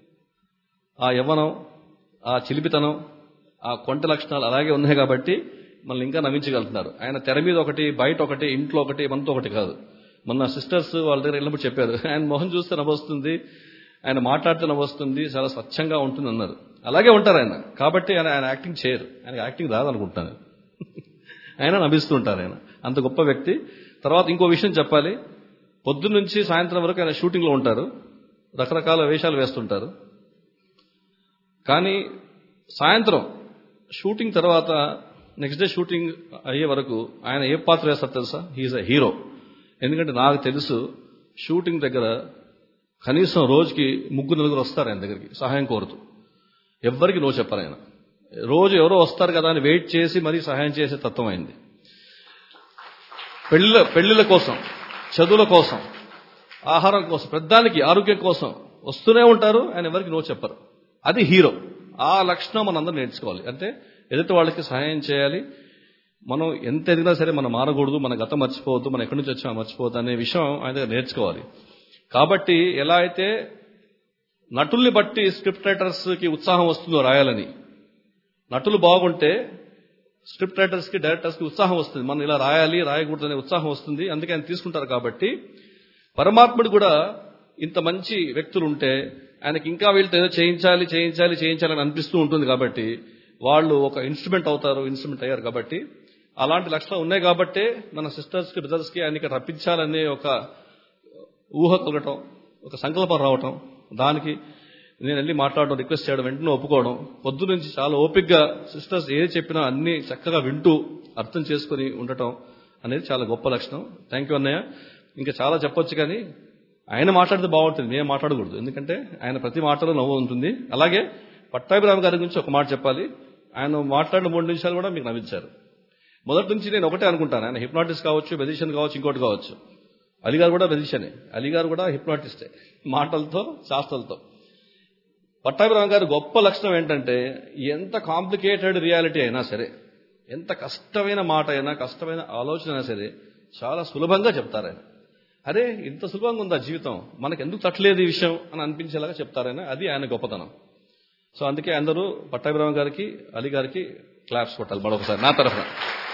[SPEAKER 7] ఆ యవ్వనం ఆ చిలిపితనం ఆ కొంట లక్షణాలు అలాగే ఉన్నాయి కాబట్టి మనల్ని ఇంకా నవ్వించగలుగుతున్నారు ఆయన తెర మీద ఒకటి బయట ఒకటి ఇంట్లో ఒకటి మనతో ఒకటి కాదు మొన్న సిస్టర్స్ వాళ్ళ దగ్గర వెళ్ళినప్పుడు చెప్పారు ఆయన మొహం చూస్తే నవ్వొస్తుంది ఆయన మాట్లాడితే నవ్వొస్తుంది చాలా స్వచ్ఛంగా ఉంటుంది అన్నారు అలాగే ఉంటారు ఆయన కాబట్టి ఆయన ఆయన యాక్టింగ్ చేయరు ఆయన యాక్టింగ్ రాదనుకుంటాను ఆయన నవ్విస్తూ ఉంటారు ఆయన అంత గొప్ప వ్యక్తి తర్వాత ఇంకో విషయం చెప్పాలి పొద్దున్న నుంచి సాయంత్రం వరకు ఆయన షూటింగ్లో ఉంటారు రకరకాల వేషాలు వేస్తుంటారు కానీ సాయంత్రం షూటింగ్ తర్వాత నెక్స్ట్ డే షూటింగ్ అయ్యే వరకు ఆయన ఏ పాత్ర వేస్తారు తెలుసా హీఈస్ అ హీరో ఎందుకంటే నాకు తెలుసు షూటింగ్ దగ్గర కనీసం రోజుకి ముగ్గురు నలుగురు వస్తారు ఆయన దగ్గరికి సహాయం కోరుతూ ఎవ్వరికి నో చెప్పరు ఆయన రోజు ఎవరో వస్తారు కదా అని వెయిట్ చేసి మరీ సహాయం చేసే తత్వం అయింది పెళ్ళిళ్ళ పెళ్లిళ్ళ కోసం చదువుల కోసం ఆహారం కోసం పెద్దానికి ఆరోగ్యం కోసం వస్తూనే ఉంటారు ఆయన ఎవరికి నో చెప్పరు అది హీరో ఆ లక్షణం మనం అందరం నేర్చుకోవాలి అంటే ఎదుటి వాళ్ళకి సహాయం చేయాలి మనం ఎంత ఎదిగినా సరే మనం మారకూడదు మన గతం మర్చిపోవద్దు మనం ఎక్కడి నుంచి వచ్చామో మర్చిపోవద్దు అనే విషయం ఆయన దగ్గర నేర్చుకోవాలి కాబట్టి ఎలా అయితే నటుల్ని బట్టి స్క్రిప్ట్ రైటర్స్కి ఉత్సాహం వస్తుందో రాయాలని నటులు బాగుంటే స్క్రిప్ట్ రైటర్స్కి డైరెక్టర్స్కి ఉత్సాహం వస్తుంది మనం ఇలా రాయాలి రాయకూడదు అనే ఉత్సాహం వస్తుంది అందుకే ఆయన తీసుకుంటారు కాబట్టి పరమాత్ముడు కూడా ఇంత మంచి వ్యక్తులు ఉంటే ఆయనకి ఇంకా వీళ్ళతో ఏదో చేయించాలి చేయించాలి చేయించాలని అనిపిస్తూ ఉంటుంది కాబట్టి వాళ్ళు ఒక ఇన్స్ట్రుమెంట్ అవుతారు ఇన్స్ట్రుమెంట్ అయ్యారు కాబట్టి అలాంటి లక్షణాలు ఉన్నాయి కాబట్టే మన సిస్టర్స్కి బ్రదర్స్కి ఆయనకి రప్పించాలనే ఒక ఊహ కలగటం ఒక సంకల్పం రావటం దానికి నేను వెళ్ళి మాట్లాడడం రిక్వెస్ట్ చేయడం వెంటనే ఒప్పుకోవడం పొద్దు నుంచి చాలా ఓపిక్గా సిస్టర్స్ ఏది చెప్పినా అన్ని చక్కగా వింటూ అర్థం చేసుకుని ఉండటం అనేది చాలా గొప్ప లక్షణం థ్యాంక్ యూ అన్నయ్య ఇంకా చాలా చెప్పొచ్చు కానీ ఆయన మాట్లాడితే బాగుంటుంది మేము మాట్లాడకూడదు ఎందుకంటే ఆయన ప్రతి మాటలో నవ్వు ఉంటుంది అలాగే పట్టాభిరామ గారి గురించి ఒక మాట చెప్పాలి ఆయన మాట్లాడిన మూడు నిమిషాలు కూడా మీకు నవ్వించారు మొదటి నుంచి నేను ఒకటే అనుకుంటాను ఆయన హిప్నాటిస్ట్ కావచ్చు మెజిషియన్ కావచ్చు ఇంకోటి కావచ్చు అలీగారు కూడా మెజిషియనే అలీగారు కూడా హిప్నాటిస్టే మాటలతో శాస్త్రాలతో పట్టాభిరామ గారి గొప్ప లక్షణం ఏంటంటే ఎంత కాంప్లికేటెడ్ రియాలిటీ అయినా సరే ఎంత కష్టమైన మాట అయినా కష్టమైన ఆలోచన అయినా సరే చాలా సులభంగా చెప్తారు ఆయన అరే ఇంత సులభంగా ఉందా జీవితం మనకు ఎందుకు తట్టలేదు ఈ విషయం అని అనిపించేలాగా చెప్తారాయన అది ఆయన గొప్పతనం సో అందుకే అందరూ పట్టాభిరామ గారికి అలీ గారికి క్లాప్స్ కొట్టాలి మరొకసారి నా తరఫున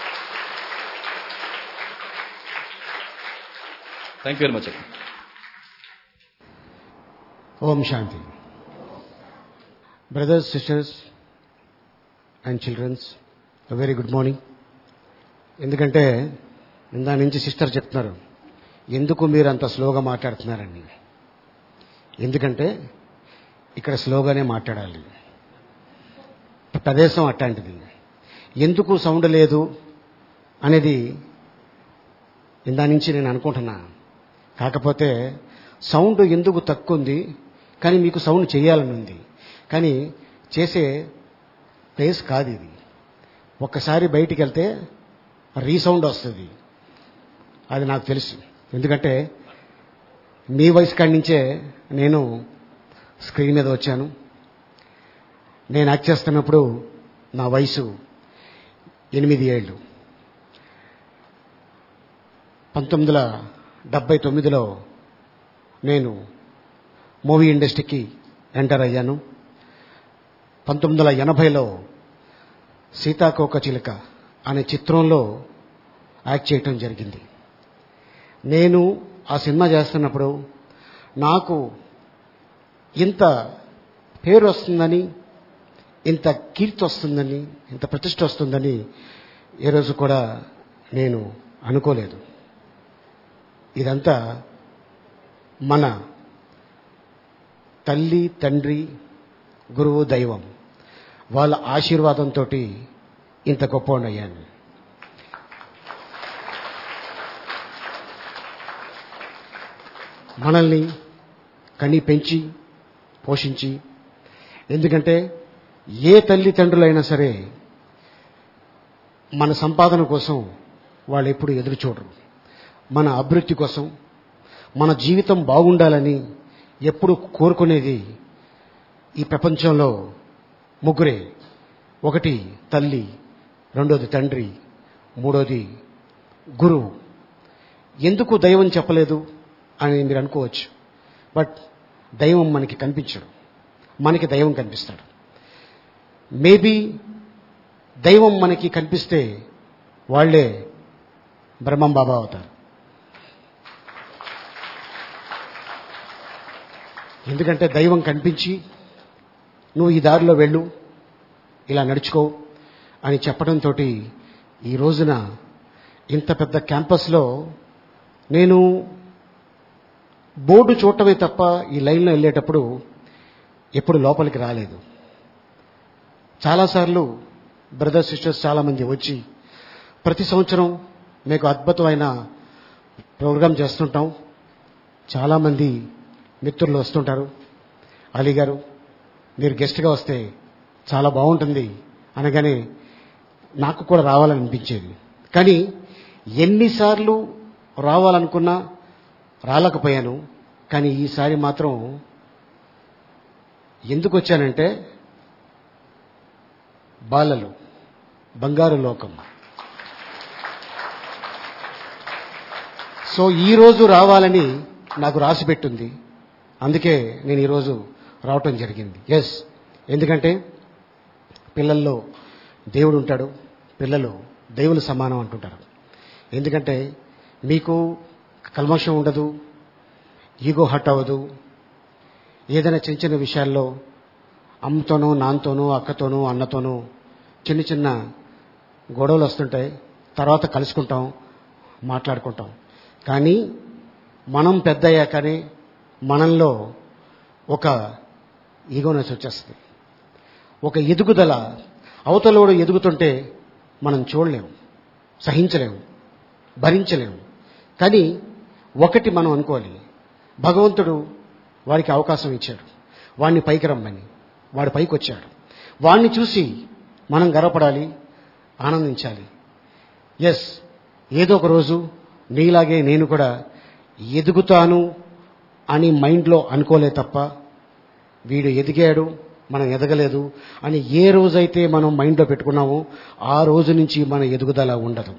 [SPEAKER 7] thank you very much
[SPEAKER 8] Om Shanti brothers sisters and childrens very good morning ఎందుకంటే ఇందా నుంచి సిస్టర్ చెప్తున్నారు ఎందుకు మీరు అంత స్లోగా మాట్లాడుతున్నారండి ఎందుకంటే ఇక్కడ స్లోగానే మాట్లాడాలి ప్రదేశం అట్లాంటిది ఎందుకు సౌండ్ లేదు అనేది ఇందా నుంచి నేను అనుకుంటున్నా కాకపోతే సౌండ్ ఎందుకు తక్కువ ఉంది కానీ మీకు సౌండ్ చేయాలని ఉంది కానీ చేసే ప్లేస్ కాదు ఇది ఒక్కసారి బయటికి వెళ్తే రీసౌండ్ వస్తుంది అది నాకు తెలుసు ఎందుకంటే మీ వయసు కాడి నుంచే నేను స్క్రీన్ మీద వచ్చాను నేను యాక్ట్ చేస్తున్నప్పుడు నా వయసు ఎనిమిది ఏళ్ళు పంతొమ్మిది వందల డెబ్బై తొమ్మిదిలో నేను మూవీ ఇండస్ట్రీకి ఎంటర్ అయ్యాను పంతొమ్మిది వందల ఎనభైలో సీతాకోక చిలుక అనే చిత్రంలో యాక్ట్ చేయటం జరిగింది నేను ఆ సినిమా చేస్తున్నప్పుడు నాకు ఇంత పేరు వస్తుందని ఇంత కీర్తి వస్తుందని ఇంత ప్రతిష్ట వస్తుందని ఏ రోజు కూడా నేను అనుకోలేదు ఇదంతా మన తల్లి తండ్రి గురువు దైవం వాళ్ళ ఆశీర్వాదంతో ఇంత గొప్ప అయ్యాను మనల్ని కని పెంచి పోషించి ఎందుకంటే ఏ తల్లిదండ్రులైనా సరే మన సంపాదన కోసం వాళ్ళు ఎప్పుడు ఎదురు చూడరు మన అభివృద్ధి కోసం మన జీవితం బాగుండాలని ఎప్పుడు కోరుకునేది ఈ ప్రపంచంలో ముగ్గురే ఒకటి తల్లి రెండోది తండ్రి మూడోది గురువు ఎందుకు దైవం చెప్పలేదు అని మీరు అనుకోవచ్చు బట్ దైవం మనకి కనిపించడు మనకి దైవం కనిపిస్తాడు మేబీ దైవం మనకి కనిపిస్తే వాళ్లే బ్రహ్మం బాబా అవుతారు ఎందుకంటే దైవం కనిపించి నువ్వు ఈ దారిలో వెళ్ళు ఇలా నడుచుకో అని చెప్పడంతో ఈ రోజున ఇంత పెద్ద క్యాంపస్లో నేను బోర్డు చూడటమే తప్ప ఈ లైన్లో వెళ్ళేటప్పుడు ఎప్పుడు లోపలికి రాలేదు చాలాసార్లు బ్రదర్స్ సిస్టర్స్ చాలామంది వచ్చి ప్రతి సంవత్సరం మీకు అద్భుతమైన ప్రోగ్రాం చేస్తుంటాం చాలామంది మిత్రులు వస్తుంటారు అలీ గారు మీరు గెస్ట్గా వస్తే చాలా బాగుంటుంది అనగానే నాకు కూడా రావాలనిపించేది కానీ ఎన్నిసార్లు రావాలనుకున్నా రాలేకపోయాను కానీ ఈసారి మాత్రం ఎందుకు వచ్చానంటే బాలలు బంగారు లోకం సో ఈ రోజు రావాలని నాకు రాసి పెట్టింది అందుకే నేను ఈరోజు రావటం జరిగింది ఎస్ ఎందుకంటే పిల్లల్లో దేవుడు ఉంటాడు పిల్లలు దేవుని సమానం అంటుంటారు ఎందుకంటే మీకు కల్మషం ఉండదు ఈగో హట్ అవ్వదు ఏదైనా చిన్న చిన్న విషయాల్లో అమ్మతోనూ నాన్నతోనూ అక్కతోనూ అన్నతోనూ చిన్న చిన్న గొడవలు వస్తుంటాయి తర్వాత కలుసుకుంటాం మాట్లాడుకుంటాం కానీ మనం పెద్ద అయ్యాకనే మనల్లో ఒక ఈగోనెస్ వచ్చేస్తుంది ఒక ఎదుగుదల అవతలోడు ఎదుగుతుంటే మనం చూడలేము సహించలేము భరించలేము కానీ ఒకటి మనం అనుకోవాలి భగవంతుడు వాడికి అవకాశం ఇచ్చాడు వాడిని పైకి రమ్మని వాడు పైకి వచ్చాడు వాడిని చూసి మనం గర్వపడాలి ఆనందించాలి ఎస్ ఏదో ఒక రోజు నీలాగే నేను కూడా ఎదుగుతాను అని మైండ్లో అనుకోలే తప్ప వీడు ఎదిగాడు మనం ఎదగలేదు అని ఏ రోజైతే మనం మైండ్లో పెట్టుకున్నామో ఆ రోజు నుంచి మన ఎదుగుదల ఉండదు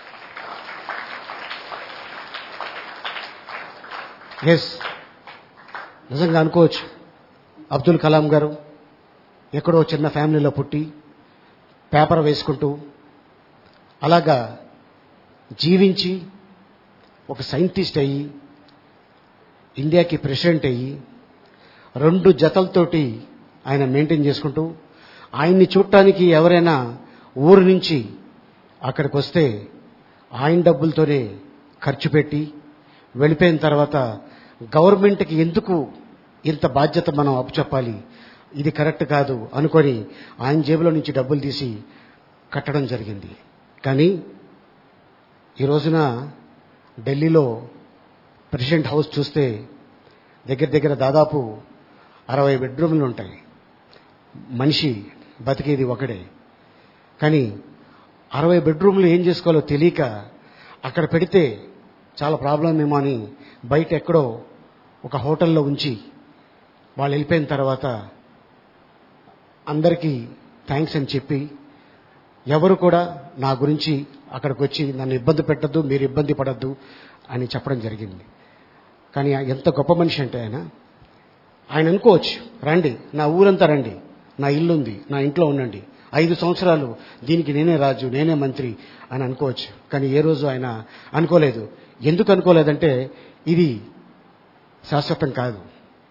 [SPEAKER 8] ఎస్ నిజంగా అనుకోవచ్చు అబ్దుల్ కలాం గారు ఎక్కడో చిన్న ఫ్యామిలీలో పుట్టి పేపర్ వేసుకుంటూ అలాగా జీవించి ఒక సైంటిస్ట్ అయ్యి ఇండియాకి ప్రెసిడెంట్ అయ్యి రెండు జతలతోటి ఆయన మెయింటైన్ చేసుకుంటూ ఆయన్ని చూడటానికి ఎవరైనా ఊరు నుంచి అక్కడికి వస్తే ఆయన డబ్బులతోనే ఖర్చు పెట్టి వెళ్ళిపోయిన తర్వాత గవర్నమెంట్కి ఎందుకు ఇంత బాధ్యత మనం అప్పచెప్పాలి ఇది కరెక్ట్ కాదు అనుకొని ఆయన జేబులో నుంచి డబ్బులు తీసి కట్టడం జరిగింది కానీ ఈ రోజున ఢిల్లీలో ప్రెసిడెంట్ హౌస్ చూస్తే దగ్గర దగ్గర దాదాపు అరవై బెడ్రూమ్లు ఉంటాయి మనిషి బతికేది ఒకడే కానీ అరవై బెడ్రూమ్లు ఏం చేసుకోవాలో తెలియక అక్కడ పెడితే చాలా ప్రాబ్లం ఏమో అని బయట ఎక్కడో ఒక హోటల్లో ఉంచి వాళ్ళు వెళ్ళిపోయిన తర్వాత అందరికీ థ్యాంక్స్ అని చెప్పి ఎవరు కూడా నా గురించి అక్కడికి వచ్చి నన్ను ఇబ్బంది పెట్టద్దు మీరు ఇబ్బంది పడద్దు అని చెప్పడం జరిగింది కానీ ఎంత గొప్ప మనిషి అంటే ఆయన ఆయన అనుకోవచ్చు రండి నా ఊరంతా రండి నా ఇల్లు ఉంది నా ఇంట్లో ఉండండి ఐదు సంవత్సరాలు దీనికి నేనే రాజు నేనే మంత్రి అని అనుకోవచ్చు కానీ ఏ రోజు ఆయన అనుకోలేదు ఎందుకు అనుకోలేదంటే ఇది శాశ్వతం కాదు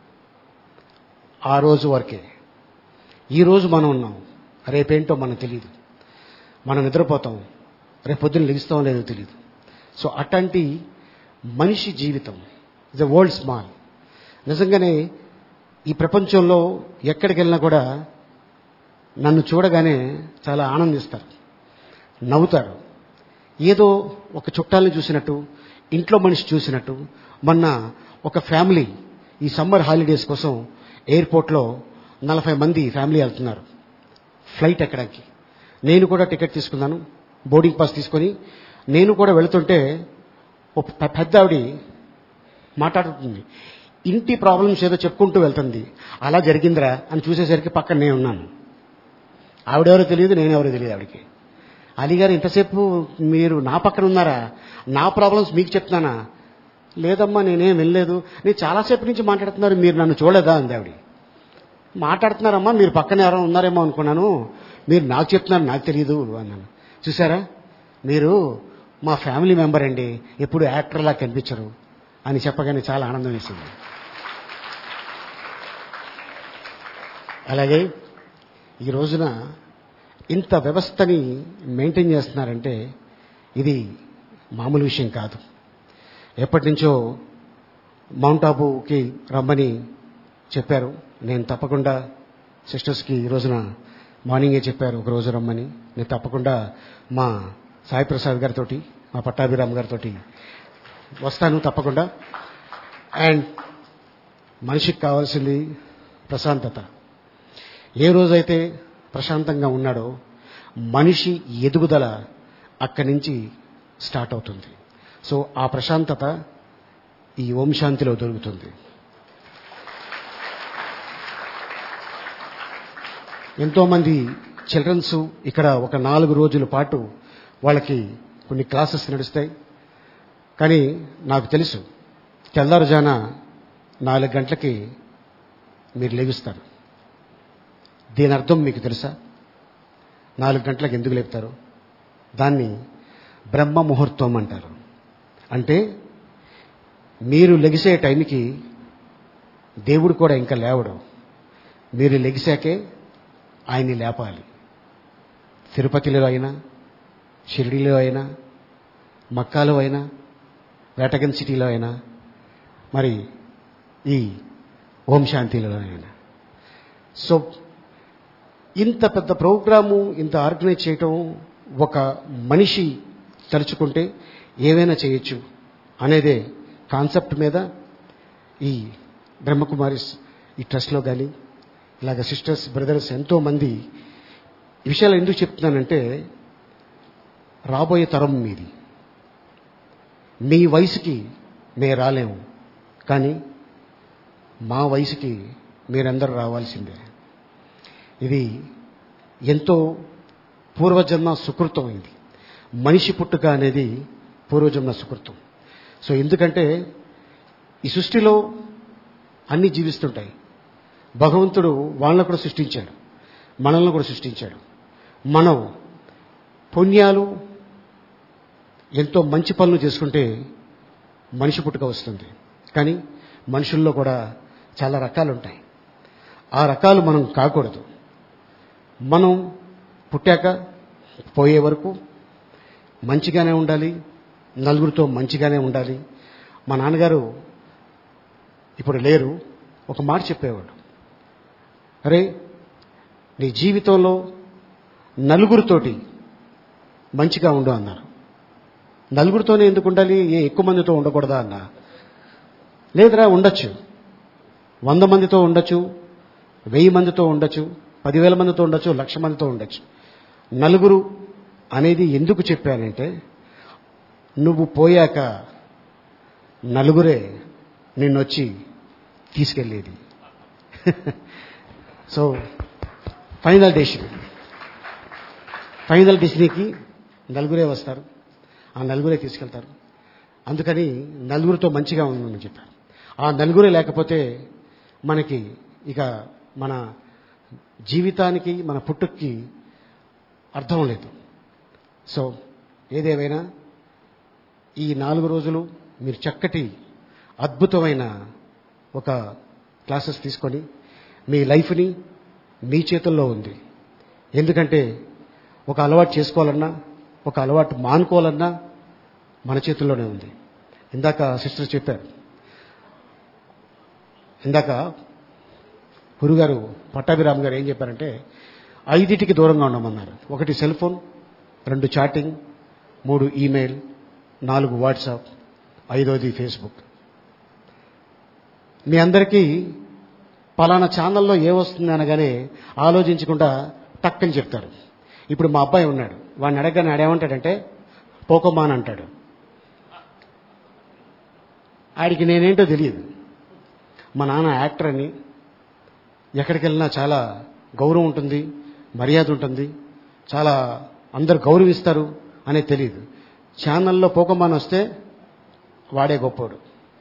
[SPEAKER 8] ఆ రోజు వరకే ఈ రోజు మనం ఉన్నాం రేపేంటో మనకు తెలియదు మనం నిద్రపోతాం రేపు పొద్దున్న లెగిస్తాం లేదో తెలియదు సో అట్లాంటి మనిషి జీవితం ద వరల్డ్ స్మాల్ నిజంగానే ఈ ప్రపంచంలో ఎక్కడికి వెళ్ళినా కూడా నన్ను చూడగానే చాలా ఆనందిస్తారు నవ్వుతారు ఏదో ఒక చుట్టాలను చూసినట్టు ఇంట్లో మనిషి చూసినట్టు మొన్న ఒక ఫ్యామిలీ ఈ సమ్మర్ హాలిడేస్ కోసం ఎయిర్పోర్ట్లో నలభై మంది ఫ్యామిలీ వెళ్తున్నారు ఫ్లైట్ ఎక్కడానికి నేను కూడా టికెట్ తీసుకున్నాను బోర్డింగ్ పాస్ తీసుకొని నేను కూడా వెళుతుంటే ఒక పె- పెద్ద ఆవిడ మాట్లాడుతుంది ఇంటి ప్రాబ్లమ్స్ ఏదో చెప్పుకుంటూ వెళ్తుంది అలా జరిగిందిరా అని చూసేసరికి పక్కన నేను ఉన్నాను ఆవిడెవరో తెలియదు నేనెవరో తెలియదు ఆవిడకి అలీగారు ఇంతసేపు మీరు నా పక్కన ఉన్నారా నా ప్రాబ్లమ్స్ మీకు చెప్తున్నానా లేదమ్మా నేనేం వెళ్ళలేదు నేను చాలాసేపు నుంచి మాట్లాడుతున్నారు మీరు నన్ను చూడలేదా అంది ఆవిడ మాట్లాడుతున్నారమ్మా మీరు పక్కన ఎవరైనా ఉన్నారేమో అనుకున్నాను మీరు నాకు చెప్తున్నారు నాకు తెలియదు అన్నాను చూసారా మీరు మా ఫ్యామిలీ మెంబర్ అండి ఎప్పుడు యాక్టర్లా కనిపించరు అని చెప్పగానే చాలా ఆనందం వేసింది అలాగే ఈ రోజున ఇంత వ్యవస్థని మెయింటైన్ చేస్తున్నారంటే ఇది మామూలు విషయం కాదు ఎప్పటి నుంచో మౌంట్ ఆబుకి రమ్మని చెప్పారు నేను తప్పకుండా సిస్టర్స్కి ఈ రోజున మార్నింగే చెప్పారు ఒక రోజు రమ్మని నేను తప్పకుండా మా సాయి ప్రసాద్ గారితో మా పట్టాభిరామ్ గారితో వస్తాను తప్పకుండా అండ్ మనిషికి కావాల్సింది ప్రశాంతత ఏ రోజైతే ప్రశాంతంగా ఉన్నాడో మనిషి ఎదుగుదల అక్కడి నుంచి స్టార్ట్ అవుతుంది సో ఆ ప్రశాంతత ఈ ఓం శాంతిలో దొరుకుతుంది ఎంతోమంది చిల్డ్రన్స్ ఇక్కడ ఒక నాలుగు రోజుల పాటు వాళ్ళకి కొన్ని క్లాసెస్ నడుస్తాయి కానీ నాకు తెలుసు తెల్లారుజాన నాలుగు గంటలకి మీరు లెగుస్తారు దీని అర్థం మీకు తెలుసా నాలుగు గంటలకు ఎందుకు లేపుతారు దాన్ని బ్రహ్మ ముహూర్తం అంటారు అంటే మీరు లెగిసే టైంకి దేవుడు కూడా ఇంకా లేవడం మీరు లెగిసాకే ఆయన్ని లేపాలి తిరుపతిలో అయినా షిరిడిలో అయినా మక్కాలో అయినా వేటగన్ సిటీలో అయినా మరి ఈ ఓం శాంతిలో అయినా సో ఇంత పెద్ద ప్రోగ్రాము ఇంత ఆర్గనైజ్ చేయటం ఒక మనిషి తలుచుకుంటే ఏవైనా చేయొచ్చు అనేదే కాన్సెప్ట్ మీద ఈ బ్రహ్మకుమారిస్ ఈ ట్రస్ట్లో కానీ ఇలాగ సిస్టర్స్ బ్రదర్స్ ఎంతో మంది ఈ విషయాలు ఎందుకు చెప్తున్నానంటే రాబోయే తరం మీది మీ వయసుకి మేము రాలేము కానీ మా వయసుకి మీరందరూ రావాల్సిందే ఇది ఎంతో పూర్వజన్మ సుకృతం ఇది మనిషి పుట్టుక అనేది పూర్వజన్మ సుకృతం సో ఎందుకంటే ఈ సృష్టిలో అన్ని జీవిస్తుంటాయి భగవంతుడు వాళ్ళని కూడా సృష్టించాడు మనల్ని కూడా సృష్టించాడు మనం పుణ్యాలు ఎంతో మంచి పనులు చేసుకుంటే మనిషి పుట్టుక వస్తుంది కానీ మనుషుల్లో కూడా చాలా రకాలు ఉంటాయి ఆ రకాలు మనం కాకూడదు మనం పుట్టాక పోయే వరకు మంచిగానే ఉండాలి నలుగురితో మంచిగానే ఉండాలి మా నాన్నగారు ఇప్పుడు లేరు ఒక మాట చెప్పేవాడు అరే నీ జీవితంలో నలుగురితోటి మంచిగా ఉండు అన్నారు నలుగురితోనే ఎందుకు ఉండాలి ఏ ఎక్కువ మందితో ఉండకూడదా అన్న లేదురా ఉండొచ్చు వంద మందితో ఉండొచ్చు వెయ్యి మందితో ఉండొచ్చు పదివేల మందితో ఉండొచ్చు లక్ష మందితో ఉండొచ్చు నలుగురు అనేది ఎందుకు చెప్పానంటే నువ్వు పోయాక నలుగురే నిన్నొచ్చి తీసుకెళ్ళేది సో ఫైనల్ డెసిషన్ ఫైనల్ డెసిషన్కి నలుగురే వస్తారు ఆ నలుగురే తీసుకెళ్తారు అందుకని నలుగురితో మంచిగా ఉండమని చెప్పారు ఆ నలుగురే లేకపోతే మనకి ఇక మన జీవితానికి మన పుట్టుక్కి అర్థం లేదు సో ఏదేమైనా ఈ నాలుగు రోజులు మీరు చక్కటి అద్భుతమైన ఒక క్లాసెస్ తీసుకొని మీ లైఫ్ని మీ చేతుల్లో ఉంది ఎందుకంటే ఒక అలవాటు చేసుకోవాలన్నా ఒక అలవాటు మానుకోవాలన్నా మన చేతుల్లోనే ఉంది ఇందాక సిస్టర్ చెప్పారు ఇందాక గురుగారు పట్టాభిరామ్ గారు ఏం చెప్పారంటే ఐదింటికి దూరంగా ఉండమన్నారు ఒకటి సెల్ ఫోన్ రెండు చాటింగ్ మూడు ఈమెయిల్ నాలుగు వాట్సాప్ ఐదోది ఫేస్బుక్ మీ అందరికీ పలానా ఛానల్లో ఏమొస్తుంది అనగానే ఆలోచించకుండా టక్కని చెప్తారు ఇప్పుడు మా అబ్బాయి ఉన్నాడు వాడిని అడగగానే ఆడేమంటాడంటే పోకోమాన్ అంటాడు ఆడికి నేనేంటో తెలియదు మా నాన్న యాక్టర్ అని ఎక్కడికి వెళ్ళినా చాలా గౌరవం ఉంటుంది మర్యాద ఉంటుంది చాలా అందరు గౌరవిస్తారు అనేది తెలియదు ఛానల్లో పోకమాన్ వస్తే వాడే గొప్పోడు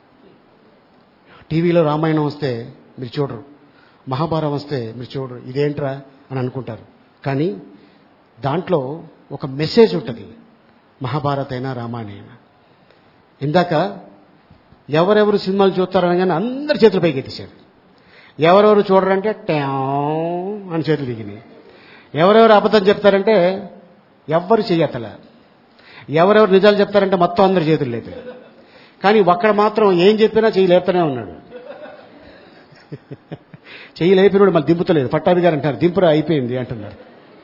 [SPEAKER 8] టీవీలో రామాయణం వస్తే మీరు చూడరు మహాభారతం వస్తే మీరు చూడరు ఇదేంట్రా అని అనుకుంటారు కానీ దాంట్లో ఒక మెసేజ్ ఉంటుంది మహాభారత అయినా రామాయణ అయినా ఇందాక ఎవరెవరు సినిమాలు చూస్తారనగానే అందరి చేతులు పైకి ఎత్తేసారు ఎవరెవరు చూడరంటే ట్యాం అని చేతులు దిగినాయి ఎవరెవరు అబద్ధం చెప్తారంటే ఎవ్వరు చెయ్యతల ఎవరెవరు నిజాలు చెప్తారంటే మొత్తం అందరి చేతులు లేదు కానీ ఒక్కడ మాత్రం ఏం చెప్పినా చెయ్యి లేపుతూనే ఉన్నాడు చెయ్యి లేపినోడు మళ్ళీ దింపుతలేదు పట్టాభి గారు అంటారు దింపురా అయిపోయింది అంటున్నారు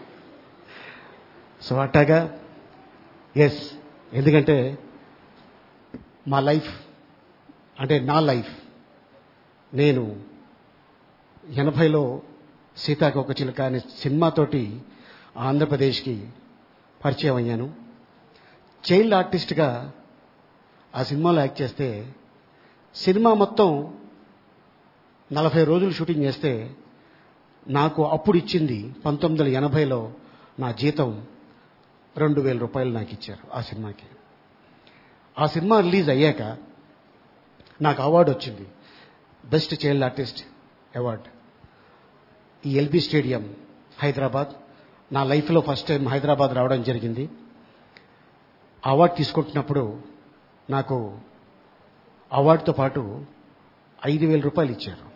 [SPEAKER 8] సో అట్టాగా ఎస్ ఎందుకంటే మా లైఫ్ అంటే నా లైఫ్ నేను ఎనభైలో సీతాకి ఒక చిలుక అనే సినిమాతోటి ఆంధ్రప్రదేశ్కి పరిచయం అయ్యాను చైల్డ్ ఆర్టిస్ట్గా ఆ సినిమాలో యాక్ట్ చేస్తే సినిమా మొత్తం నలభై రోజులు షూటింగ్ చేస్తే నాకు అప్పుడు ఇచ్చింది పంతొమ్మిది వందల ఎనభైలో నా జీతం రెండు వేల రూపాయలు నాకు ఇచ్చారు ఆ సినిమాకి ఆ సినిమా రిలీజ్ అయ్యాక నాకు అవార్డు వచ్చింది బెస్ట్ చైల్డ్ ఆర్టిస్ట్ అవార్డ్ ఈ ఎల్బీ స్టేడియం హైదరాబాద్ నా లైఫ్లో ఫస్ట్ టైం హైదరాబాద్ రావడం జరిగింది అవార్డు తీసుకుంటున్నప్పుడు నాకు అవార్డుతో పాటు ఐదు వేల రూపాయలు ఇచ్చారు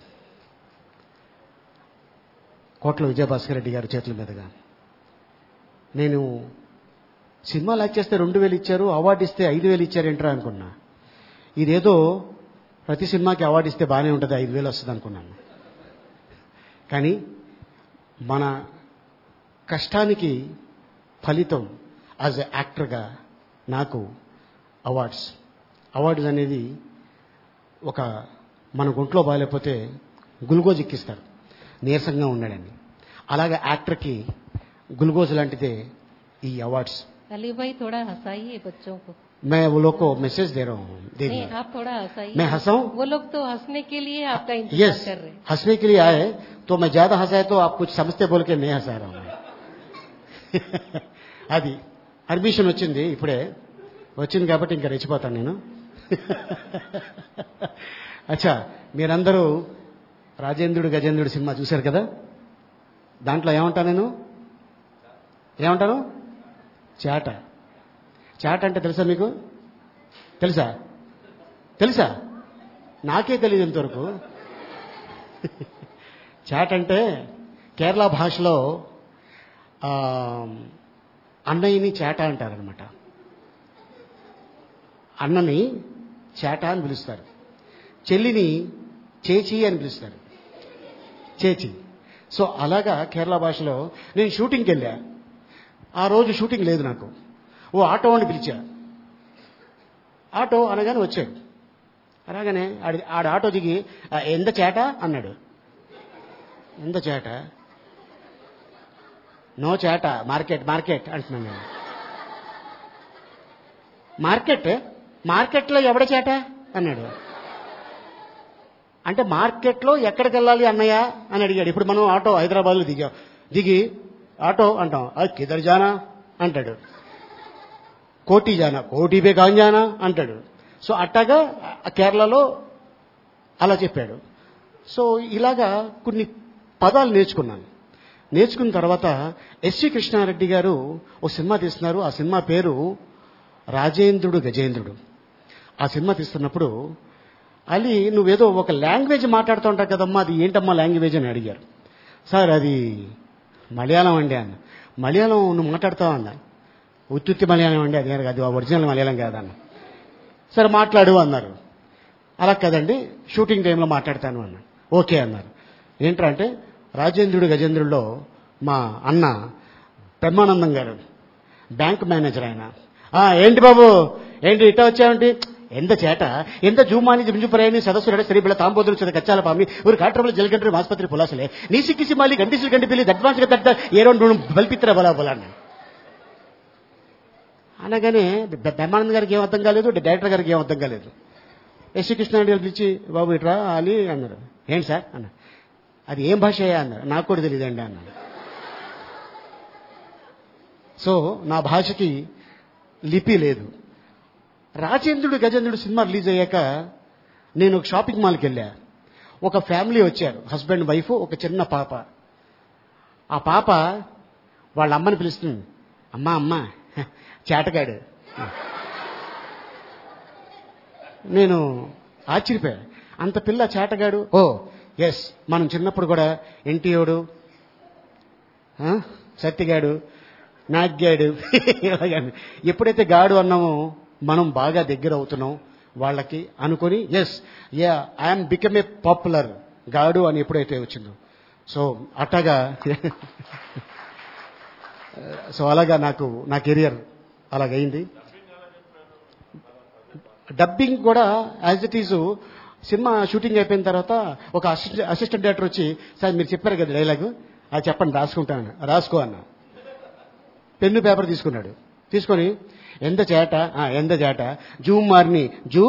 [SPEAKER 8] కోట్ల విజయభాస్కర్ రెడ్డి గారి చేతుల మీదుగా నేను సినిమా లాక్ చేస్తే రెండు వేలు ఇచ్చారు అవార్డు ఇస్తే ఐదు వేలు ఇచ్చారేంట్రా అనుకున్నా ఇదేదో ప్రతి సినిమాకి అవార్డు ఇస్తే బాగానే ఉంటుంది ఐదు వేలు వస్తుంది అనుకున్నాను కానీ మన కష్టానికి ఫలితం యాజ్ ఎ యాక్టర్గా నాకు అవార్డ్స్ అవార్డ్స్ అనేది ఒక మన గుంట్లో బాగాలేకపోతే గుల్గోజ్ ఎక్కిస్తారు నీరసంగా ఉన్నాడని అలాగే యాక్టర్కి గుల్గోజ్ లాంటిదే ఈ అవార్డ్స్
[SPEAKER 5] अली भाई थोड़ा हंसाइए बच्चों को
[SPEAKER 8] मैं वो लोग को मैसेज दे रहा हूँ
[SPEAKER 5] नहीं
[SPEAKER 8] देखिए
[SPEAKER 5] आप थोड़ा हंसाइए
[SPEAKER 8] मैं हंसाऊं
[SPEAKER 5] वो लोग तो हंसने के लिए आपका इंतजार
[SPEAKER 8] यस
[SPEAKER 5] कर रहे हैं
[SPEAKER 8] हंसने के लिए आए तो मैं ज्यादा हंसाए तो आप कुछ समझते बोल के नहीं हंसा रहा हूँ मैं అది పర్మిషన్ వచ్చింది ఇప్పుడే వచ్చింది కాబట్టి ఇంకా రెచ్చిపోతాను నేను అచ్చా మీరందరూ రాజేంద్రుడు గజేంద్రుడు సినిమా చూశారు కదా దాంట్లో ఏమంటా నేను ఏమంటాను చాట చాట అంటే తెలుసా మీకు తెలుసా తెలుసా నాకే తెలియదు ఇంతవరకు చాట్ అంటే కేరళ భాషలో ఆ, అన్నయ్యని చేట అంటారనమాట అన్నని చేట అని పిలుస్తారు చెల్లిని చేచి అని పిలుస్తారు చేచి సో అలాగా కేరళ భాషలో నేను షూటింగ్కి వెళ్ళా ఆ రోజు షూటింగ్ లేదు నాకు ఓ ఆటో అని పిలిచా ఆటో అనగానే వచ్చాడు అలాగనే ఆడి ఆడ ఆటో దిగి "ఆ, ఎంత చేట అన్నాడు ఎంత చేట నో చేట మార్కెట్ మార్కెట్ అంటున్నాను నేను మార్కెట్ మార్కెట్లో ఎవడ చేట అన్నాడు అంటే మార్కెట్లో ఎక్కడికి వెళ్ళాలి అన్నయ్య అని అడిగాడు ఇప్పుడు మనం ఆటో హైదరాబాద్లో దిగాం దిగి ఆటో అంటాం అది కిదర్ జానా అంటాడు కోటి జానా కోటి పే కాన్ జానా అంటాడు సో అట్టాగా ఆ కేరళలో అలా చెప్పాడు సో ఇలాగా కొన్ని పదాలు నేర్చుకున్నాను నేర్చుకున్న తర్వాత ఎస్వి కృష్ణారెడ్డి గారు ఒక సినిమా తీస్తున్నారు ఆ సినిమా పేరు రాజేంద్రుడు గజేంద్రుడు ఆ సినిమా తీస్తున్నప్పుడు అలీ నువ్వేదో ఒక లాంగ్వేజ్ మాట్లాడుతూ ఉంటావు కదమ్మా అది ఏంటమ్మా లాంగ్వేజ్ అని అడిగారు సార్ అది మలయాళం అండి అన్న మలయాళం నువ్వు మాట్లాడతావు అన్న ఉత్తుత్తి మలయాళం అండి అది అది ఒరిజినల్ మలయాళం కాదన్న సరే మాట్లాడు అన్నారు అలా కదండి షూటింగ్ టైంలో మాట్లాడతాను అన్న ఓకే అన్నారు ఏంట్రా అంటే రాజేంద్రుడు గజేంద్రుల్లో మా అన్న బ్రహ్మానందం గారు బ్యాంక్ మేనేజర్ ఆయన "ఆ, ఏంటి బాబు ఏంటి ఇట్ట వచ్చావేంటి ఎంత చేట ఎంత జూమాని జింజుపరాయని సదస్సురడ శ్రీబిళ తాంబోదులు చిన్న కచ్చాల పామి ఊరు కాట్రములు జలగండ్రి ఆసుపత్రి పులాసలే నీ సిక్కిసి మాలి గంటిసి గంటి పిల్లి దడ్వాన్స్ గా దడ్డ ఏ రెండు బల్పిత్ర బలా బలా అన్నాడు అనగానే బ- బ్రహ్మానందం గారికి ఏం అర్థం కాలేదు డైరెక్టర్ గారికి ఏం అర్థం కాలేదు ఎస్వి కృష్ణారెడ్డి గారు పిలిచి బాబు ఇట్రా అని అన్నారు ఏంటి సార్ అన్నారు అది ఏం భాష అన్నారు నాకు కూడా తెలియదండి అన్నాడు సో నా భాషకి లిపి లేదు రాజేంద్రుడు గజేంద్రుడు సినిమా రిలీజ్ అయ్యాక నేను ఒక షాపింగ్ మాల్కి వెళ్ళా ఒక ఫ్యామిలీ వచ్చారు హస్బెండ్ వైఫ్ ఒక చిన్న పాప ఆ పాప వాళ్ళ అమ్మని పిలుస్తుంది అమ్మా అమ్మ చేటగాడు నేను ఆశ్చర్యపోయా అంత పిల్ల చేటగాడు ఓ ఎస్ మనం చిన్నప్పుడు కూడా ఎన్టీఓడు సత్తిగాడు నాగ్గాడు ఇలాగని. ఎప్పుడైతే గాడు అన్నామో మనం బాగా దగ్గర అవుతున్నాం వాళ్ళకి అనుకొని yes ya I'm become a popular గాడు అని ఎప్పుడైతే వచ్చిందో సో అట్టగా సో అలాగా నాకు నా కెరియర్ అలాగైంది డబ్బింగ్ కూడా as it is cinema shooting అయిపోయిన తర్వాత ఒక అసిస్టెంట్ అసిస్టెంట్ డైరెక్టర్ వచ్చి సార్ మీరు చెప్పారు కదా డైలాగు అది చెప్పండి రాసుకుంటాను రాసుకో అన్న పెన్ను పేపర్ తీసుకున్నాడు తీసుకొని ఎంత చేట "ఆ, ఎంత చేట జూమ్ మార్ని జూ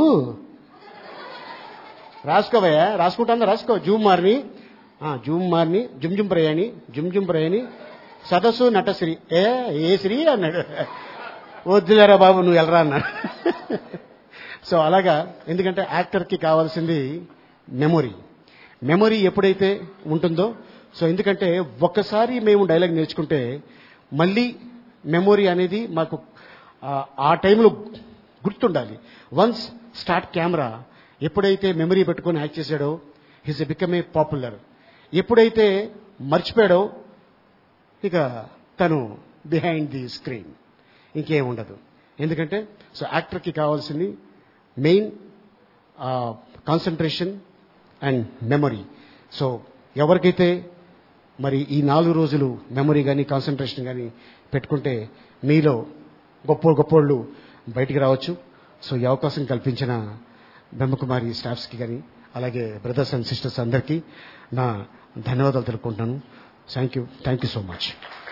[SPEAKER 8] రాసుకోవయ్యా రాసుకుంటాను రాసుకో జూమ్ మార్ని "ఆ, జూమ్ మార్ని జుమ్ జుమ్ ప్రయాణి జుమ్ జుమ్ ప్రయాణి సదస్సు నటశ్రీ ఏ ఏ శ్రీ అన్నాడు వద్దులేరా బాబు నువ్వు వెళ్ళరా అన్నాడు సో అలాగా ఎందుకంటే యాక్టర్కి కావాల్సింది మెమొరీ మెమొరీ ఎప్పుడైతే ఉంటుందో సో ఎందుకంటే ఒక్కసారి మేము డైలాగ్ నేర్చుకుంటే మళ్ళీ మెమొరీ అనేది మాకు ఆ- ఆ టైంలో గుర్తుండాలి వన్స్ స్టార్ట్ కెమెరా ఎప్పుడైతే మెమరీ పెట్టుకొని యాక్ట్ చేశాడో హిస్ బికమ్ ఏ పాపులర్ ఎప్పుడైతే మర్చిపోయాడో ఇక తను బిహైండ్ ది స్క్రీన్ ఇంకేం ఉండదు ఎందుకంటే సో యాక్టర్కి కావాల్సింది main concentration and memory so ఎవరికైతే మరి ఈ నాలుగు రోజులు మెమరీ కానీ కాన్సన్ట్రేషన్ కానీ పెట్టుకుంటే మీలో గొప్ప గొప్పోళ్ళు బయటికి రావచ్చు సో ఈ అవకాశం కల్పించిన బ్రహ్మకుమారి స్టాఫ్స్కి కానీ అలాగే బ్రదర్స్ అండ్ సిస్టర్స్ అందరికీ నా ధన్యవాదాలు తెలుపుకుంటున్నాను thank you thank you so much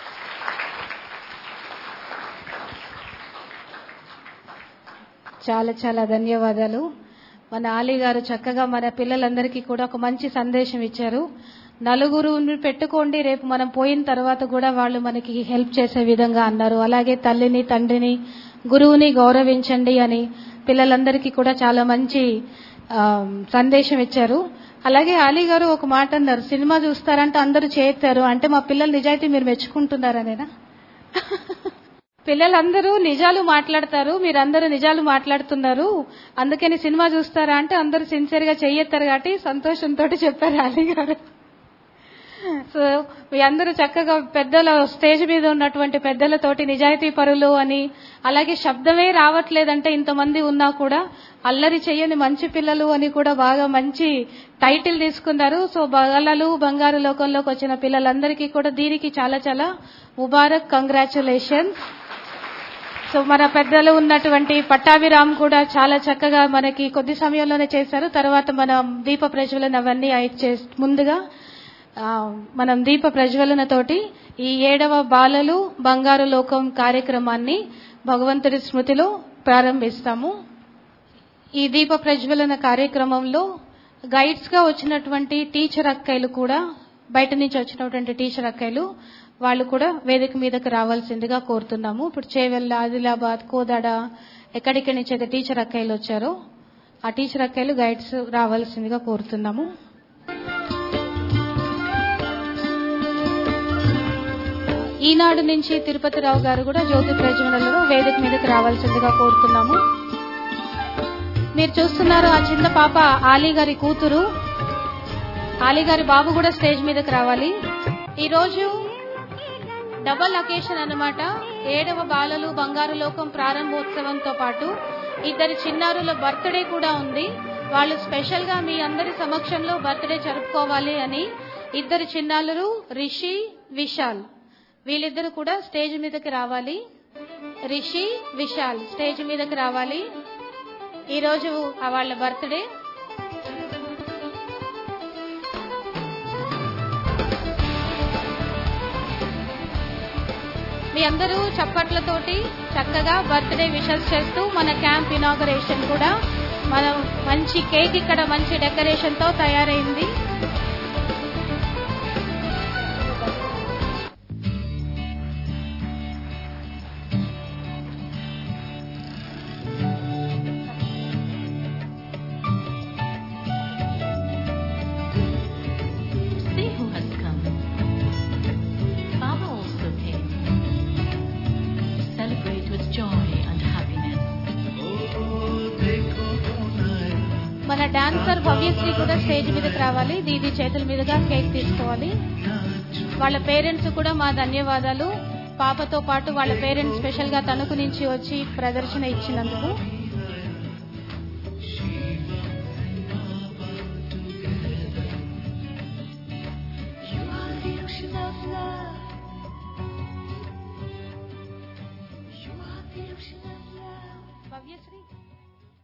[SPEAKER 1] చాలా చాలా ధన్యవాదాలు మన ఆలీ గారు చక్కగా మన పిల్లలందరికీ కూడా ఒక మంచి సందేశం ఇచ్చారు నలుగురుని పెట్టుకోండి రేపు మనం పోయిన తర్వాత కూడా వాళ్ళు మనకి హెల్ప్ చేసే విధంగా అన్నారు అలాగే తల్లిని తండ్రిని గురువుని గౌరవించండి అని పిల్లలందరికీ కూడా చాలా మంచి ఆ, సందేశం ఇచ్చారు అలాగే ఆలీ గారు ఒక మాట అన్నారు సినిమా చూస్తారంటే అందరూ చేస్తారు అంటే మా పిల్లలు నిజాయితీ మీరు మెచ్చుకుంటున్నారనేనా పిల్లలందరూ నిజాలు మాట్లాడతారు మీరందరూ నిజాలు మాట్లాడుతున్నారు అందుకని సినిమా చూస్తారా అంటే అందరూ సిన్సియర్ గా చెయ్యెత్తారు కాబట్టి సంతోషంతో చెప్పారు అలీ గారు సో మీ అందరూ చక్కగా పెద్దల స్టేజ్ మీద ఉన్నటువంటి పెద్దలతోటి నిజాయితీ పరులు అని అలాగే శబ్దమే రావట్లేదంటే ఇంతమంది ఉన్నా కూడా అల్లరి చెయ్యని మంచి పిల్లలు అని కూడా బాగా మంచి టైటిల్ తీసుకున్నారు సో బగలలు బంగారు లోకంలోకి వచ్చిన పిల్లలందరికీ కూడా దీనికి చాలా చాలా ముబారక్ కంగ్రాచులేషన్స్ సో మన పెద్దలు ఉన్నటువంటి పట్టాభిరామ్ కూడా చాలా చక్కగా మనకి కొద్ది సమయంలోనే చేశారు తర్వాత మనం దీప ప్రజ్వలన అవన్నీ అయి చే- ముందుగా ఆ, మనం దీప ప్రజ్వలన తోటి ఈ ఏడవ బాలలు బంగారు లోకం కార్యక్రమాన్ని భగవంతుడి స్మృతిలో ప్రారంభిస్తాము ఈ దీప ప్రజ్వలన కార్యక్రమంలో గైడ్స్ గా వచ్చినటువంటి టీచర్ అక్కయ్యలు కూడా బయట నుంచి వచ్చినటువంటి టీచర్ అక్కయ్యలు వాళ్ళు కూడా వేదిక మీదకి రావాల్సిందిగా కోరుతున్నాము ఇప్పుడు చేవెళ్ళ ఆదిలాబాద్ కోదాడ ఎక్కడిక్కడి నుంచి అయితే టీచర్ అక్కయ్యలు వచ్చారో ఆ టీచర్ అక్కయ్యలు గైడ్స్ రావాల్సిందిగా కోరుతున్నాము ఈనాడు నుంచి తిరుపతి రావు గారు కూడా జ్యోతి ప్రజ్వలలో వేదిక మీదకి రావాల్సిందిగా కోరుతున్నాము మీరు చూస్తున్నారు ఆ చిన్న పాప ఆలీ గారి కూతురు ఆలీ గారి బాబు కూడా స్టేజ్ మీదకి రావాలి ఈ రోజు డబల్ అకేషన్ అన్నమాట ఏడవ బాలలు బంగారు లోకం ప్రారంభోత్సవంతో పాటు ఇద్దరు చిన్నారుల బర్త్డే కూడా ఉంది వాళ్ళు స్పెషల్ గా మీ అందరి సమక్షంలో బర్త్డే జరుపుకోవాలి అని ఇద్దరు చిన్నారులు రిషి విశాల్ వీళ్ళిద్దరు కూడా స్టేజ్ మీదకి రావాలి రిషి విశాల్ స్టేజ్ మీదకి రావాలి ఈ రోజు ఆ వాళ్ళ బర్త్డే మీ అందరూ చప్పట్లతోటి చక్కగా బర్త్డే విషెస్ చేస్తూ మన క్యాంప్ ఇనాగరేషన్ కూడా మన మంచి కేక్ ఇక్కడ మంచి డెకరేషన్ తో తయారైంది
[SPEAKER 9] See who has come. Baba also came. Celebrate with joy and happiness.
[SPEAKER 1] మన డాన్సర్ భవ్యశ్రీ కూడా స్టేజ్ మీదకి రావాలి దీది చేతుల మీదుగా కేక్ తీసుకోవాలి వాళ్ళ పేరెంట్స్ కూడా మా ధన్యవాదాలు పాపతో పాటు వాళ్ళ పేరెంట్స్ స్పెషల్ గా తణుకు నుంచి వచ్చి ప్రదర్శన ఇచ్చినందుకు
[SPEAKER 2] You are the ocean of love. You are the ocean of love.
[SPEAKER 1] Bhavyasri